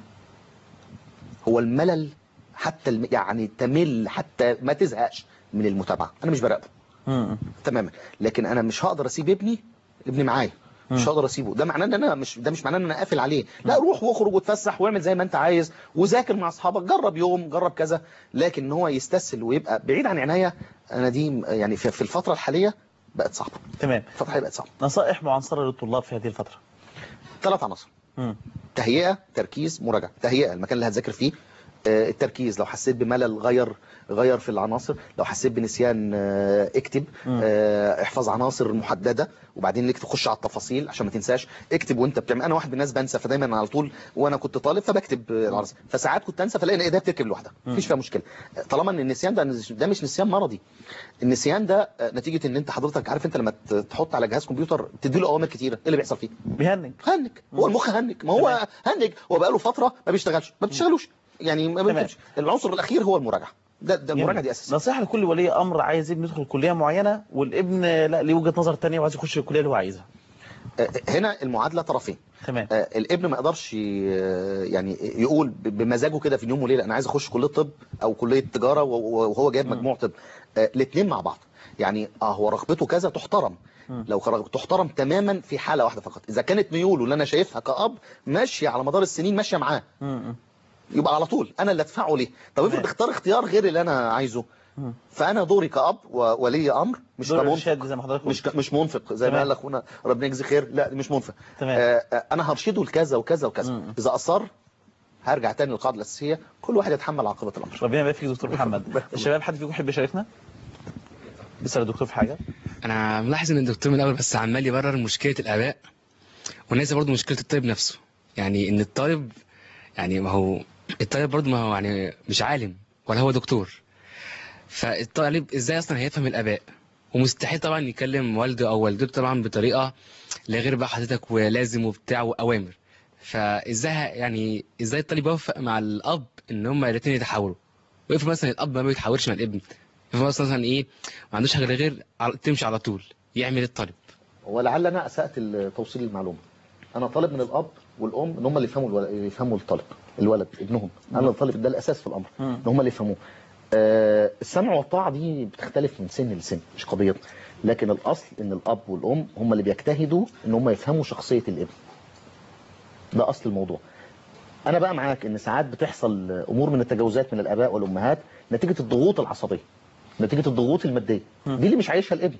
هو الملل حتى الم... يعني تمل حتى ما تزهقش من المتابعه انا مش براقبه مم. تماما لكن انا مش هقدر اسيب ابني ابني معايا مش مم. هقدر اسيبه ده معناه ان انا مش ده مش معناه ان انا قافل عليه لا روح واخرج وتفسح واعمل زي ما انت عايز وذاكر مع اصحابك جرب يوم جرب كذا لكن ان هو يستسهل ويبقى بعيد عن عناية انا دي يعني في في الفتره الحاليه بقت صعبه تمام الفتره الحاليه بقت صعبه نصائح معنصره للطلاب في هذه الفتره ثلاث عناصر مم. تهيئه تركيز مراجعه تهيئه المكان اللي هتذاكر فيه آه، التركيز لو حسيت بملل غير غير في العناصر لو حسيت بنسيان آه، اكتب مم. آه، احفظ عناصر محدده وبعدين ليك تخش على التفاصيل عشان ما تنساش اكتب وانت بتعمل انا واحد من الناس بنسى فدايما على طول وانا كنت طالب فبكتب آه، العناصر فساعات كنت انسى فلاقي ان ايديا بتركب لوحدها مم. مفيش فيها مشكله طالما ان النسيان ده ده مش نسيان مرضي النسيان ده آه، نتيجه ان انت حضرتك عارف انت لما ت- تحط على جهاز كمبيوتر تدي له اوامر كتيره ايه اللي بيحصل فيه بيهنج هنج هو المخ هنج ما هو هنج هو بقى له فتره ما بيشتغلش ما بتشتغلوش يعني ما تمام. بيكتبش العنصر الاخير هو المراجعه ده ده المراجعه جميل. دي اساسيه نصيحه لكل ولي امر عايز ابنه يدخل كليه معينه والابن لا ليه وجهه نظر ثانيه وعايز يخش الكليه اللي هو عايزها آه، هنا المعادله طرفين تمام آه، الابن ما يقدرش ي- يعني يقول ب- بمزاجه كده في يوم وليله انا عايز اخش كليه طب او كليه تجاره و- وهو جايب مجموع طب الاثنين مع بعض يعني اه هو رغبته كذا تحترم مم. لو رغبته تحترم تماما في حاله واحده فقط اذا كانت ميوله اللي انا شايفها كاب ماشيه على مدار السنين ماشيه معاه مم. يبقى على طول انا اللي ادفعه ليه طب افرض اختار اختيار غير اللي انا عايزه مم. فانا دوري كاب وولي امر مش دور كمنفق الإرشاد زي ما حضرتك مش قلت. ك- مش منفق زي ما تمام. قال اخونا ربنا يجزيه خير لا مش منفق تمام. آه آه، انا هرشده لكذا وكذا وكذا مم. اذا اصر هرجع تاني للقاعده الاساسيه كل واحد يتحمل عاقبه الامر ربنا يبارك فيك دكتور محمد الشباب حد فيكم يحب يشاركنا بيسال الدكتور في حاجه انا ملاحظ ان الدكتور من الاول بس عمال يبرر مشكله الاباء وناسي برضه مشكله الطالب نفسه يعني ان الطالب يعني ما هو الطالب برضه ما هو يعني مش عالم ولا هو دكتور فالطالب ازاي اصلا هيفهم الاباء ومستحيل طبعا يكلم والده او والدته طبعا بطريقه لا غير بقى حضرتك ولازم وبتاع واوامر فازاي ه- يعني ازاي الطالب يوفق مع الاب ان هما الاثنين يتحاوروا ويفرض مثلا الاب ما بيتحاورش مع الابن يفرض مثلا ايه ما عندوش حاجه غير على- تمشي على طول يعمل الطالب ولعل انا اسات توصيل المعلومه انا طالب من الاب والام ان هم اللي يفهموا الولد يفهموا الطالب الولد ابنهم انا الطالب ده الاساس في الامر ان هم اللي يفهموه آه السمع والطاعه دي بتختلف من سن لسن مش قضيه لكن الاصل ان الاب والام هم اللي بيجتهدوا ان هم يفهموا شخصيه الابن ده اصل الموضوع انا بقى معاك ان ساعات بتحصل امور من التجاوزات من الاباء والامهات نتيجه الضغوط العصبيه نتيجه الضغوط الماديه دي اللي مش عايشها الابن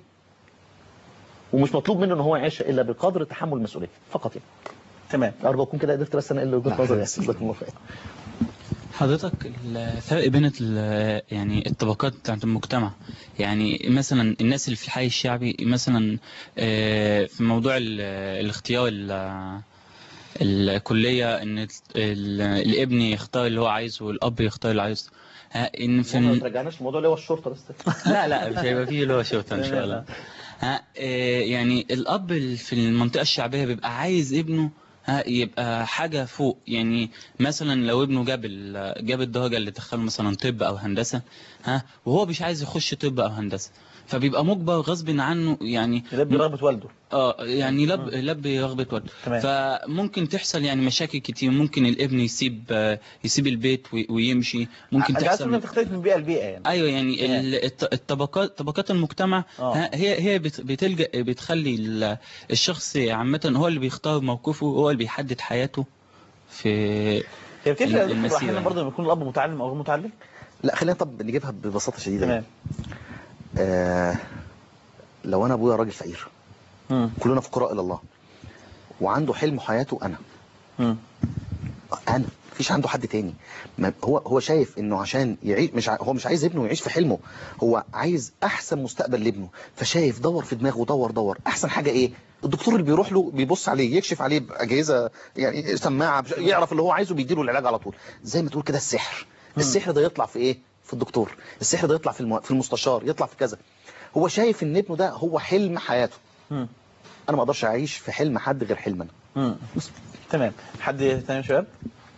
ومش مطلوب منه ان هو يعيشها الا بقدر تحمل المسؤوليه فقط يعني تمام ارجو اكون كده قدرت بس انا اللي وجهه نظري يعني جزاكم الله خير حضرتك الفرق بين ال- يعني الطبقات بتاعت المجتمع يعني مثلا الناس اللي في الحي الشعبي مثلا آه، في موضوع ال- الاختيار ال- الكلية ان ال- ال- الابن يختار اللي هو عايزه والاب يختار اللي عايزه ها، ان في ما ال- ترجعناش الموضوع اللي هو الشرطه بس لا لا مش هيبقى فيه اللي هو شرطة ان شاء الله ها آه، يعني الاب ال- في المنطقة الشعبية بيبقى عايز ابنه ها يبقى حاجة فوق يعني مثلا لو ابنه جاب ال- جاب الدرجة اللي تدخله مثلا طب او هندسة ها وهو مش عايز يخش طب او هندسة فبيبقى مجبر غصب عنه يعني يلبي رغبة والده اه يعني لب لبي رغبة والده تمام. فممكن تحصل يعني مشاكل كتير ممكن الابن يسيب آه، يسيب البيت وي- ويمشي ممكن أنت عايز تقول إنها تحصل بتختلف من بيئة لبيئة يعني ايوه يعني ال- الط- الطبقات طبقات المجتمع آه. ها، هي هي بت- بتلجأ بتخلي ال- الشخص عامة هو اللي بيختار موقفه هو اللي بيحدد حياته في هي بتفرق يا دكتور المسيرة احيانا يعني. برضه لما يكون الاب متعلم او غير متعلم لا خلينا طب نجيبها ببساطه شديده تمام آه لو انا ابويا راجل فقير مم. كلنا فقراء الى الله وعنده حلم حياته انا مم. انا مفيش عنده حد تاني ما هو هو شايف انه عشان يعيش مش ع... هو مش عايز ابنه يعيش في حلمه هو عايز احسن مستقبل لابنه فشايف دور في دماغه دور دور احسن حاجه ايه الدكتور اللي بيروح له بيبص عليه يكشف عليه باجهزه يعني سماعه بش- يعرف اللي هو عايزه بيديله العلاج على طول زي ما تقول كده السحر السحر ده يطلع في ايه في الدكتور السحر ده يطلع في الم... في المستشار يطلع في كذا هو شايف ان ابنه ده هو حلم حياته مم. انا ما اقدرش اعيش في حلم حد غير حلم انا مم. تمام حد تاني يا شباب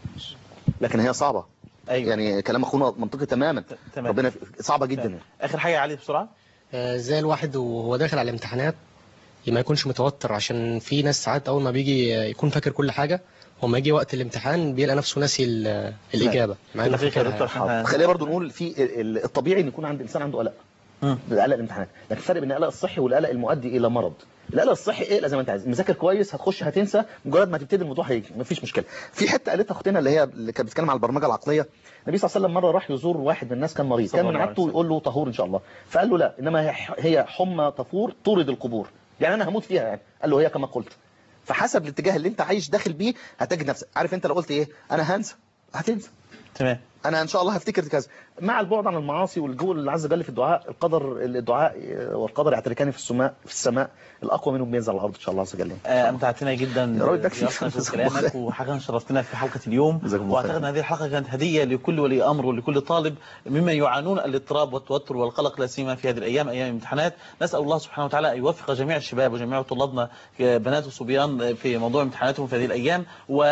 لكن هي صعبه أيوة. يعني كلام اخونا منطقي تماما تمام. ربنا ف- صعبه جدا يعني. اخر حاجه يا علي بسرعه آه، ازاي الواحد وهو داخل على الامتحانات ما يكونش متوتر عشان في ناس ساعات اول ما بيجي يكون فاكر كل حاجه وما يجي وقت الامتحان بيلاقي نفسه ناسي ال- الاجابه مع انه فاكرها يعني. خلينا برضو نقول في ال- ال- الطبيعي ان يكون عند الانسان عنده قلق قلق الامتحانات لكن الفرق بين القلق الصحي والقلق المؤدي الى مرض القلق الصحي ايه زي ما انت عايز مذاكر كويس هتخش هتنسى مجرد ما تبتدي الموضوع هيجي مفيش مشكله في حته قالتها اختنا اللي هي اللي كانت بتتكلم على البرمجه العقليه النبي صلى الله عليه وسلم مره راح يزور واحد من الناس كان مريض صلى كان من الله عليه عادته يقول له طهور ان شاء الله فقال له لا انما هي هي حمى طفور طرد القبور يعني انا هموت فيها يعني قال له هي كما قلت فحسب الاتجاه اللي انت عايش داخل بيه هتجد نفسك عارف انت لو قلت ايه انا هنسى هتنسى تمام انا ان شاء الله هفتكر كذا مع البعد عن المعاصي والجو اللي عز وجل في الدعاء القدر الدعاء والقدر يعتركان في السماء في السماء الاقوى منهم بينزل على الارض ان شاء الله عز وجل آه، امتعتنا جدا يا راجل ده كتير. بضيافتك وكلامك وحقيقة شرفتنا في حلقة اليوم جزاكم الله واعتقد خير. ان هذه الحلقة كانت هدية لكل ولي امر ولكل طالب ممن يعانون الاضطراب والتوتر والقلق لا سيما في هذه الايام ايام الامتحانات نسال الله سبحانه وتعالى ان يوفق جميع الشباب وجميع طلابنا بنات وصبيان في موضوع امتحاناتهم في هذه الايام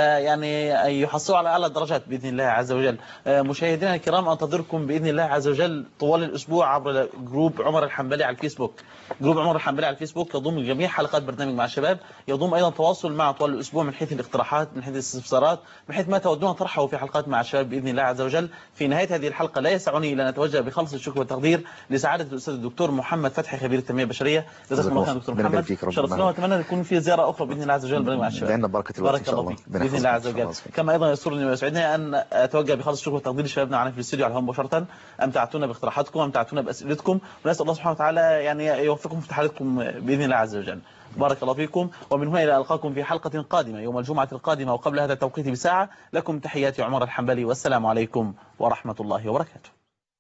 ويعني ان يحصلوا على اعلى الدرجات باذن الله عز وجل آه، مشاهدينا الكرام انتظركم باذن الله عز وجل طوال الاسبوع عبر جروب عمر الحنبلي على الفيسبوك جروب عمر الحنبلي على الفيسبوك يضم جميع حلقات برنامج مع الشباب يضم ايضا تواصل مع طوال الاسبوع من حيث الاقتراحات من حيث الاستفسارات من حيث ما تودون طرحه في حلقات مع الشباب باذن الله عز وجل في نهايه هذه الحلقه لا يسعني الا ان اتوجه بخلص الشكر والتقدير لسعاده الاستاذ الدكتور محمد فتحي خبير التنميه البشريه جزاكم الله خير دكتور ربنا يبارك محمد فيك، ربنا شرفتنا يبارك. واتمنى ان يكون في زياره اخرى باذن الله عز وجل برنامج مع الشباب لأن بركة الوقت بارك إن شاء الله الله. فيك ربنا باذن الله عز يحفظك إن شاء وجل الله. كما ايضا يسرني ويسعدني ان اتوجه بخلص الشكر والتقدير لشبابنا معنا في الاستوديو على الهواء مباشره امتعتونا باقتراحاتكم امتعتونا باسئلتكم ونسال الله سبحانه وتعالى يعني يوفقكم في حالتكم باذن الله عز وجل بارك الله فيكم ومن هنا الى القاكم في حلقه قادمه يوم الجمعه القادمه وقبل هذا التوقيت بساعه لكم تحياتي عمر الحنبلي والسلام عليكم ورحمه الله وبركاته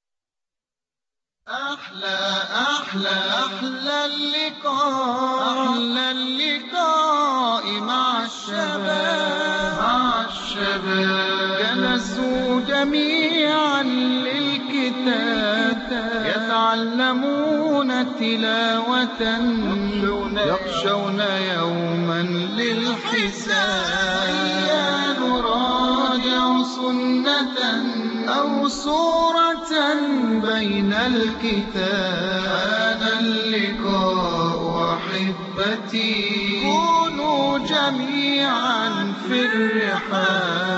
أحلى أحلى أحلى اللقاء أحلى اللقاء مع الشباب مع الشباب جلسوا جميعا للكتاب يتعلمون تلاوة يخشون يوما للحساب نراجع سنة أو صورة بين الكتاب هذا اللقاء أحبتي كونوا جميعا في الرحاب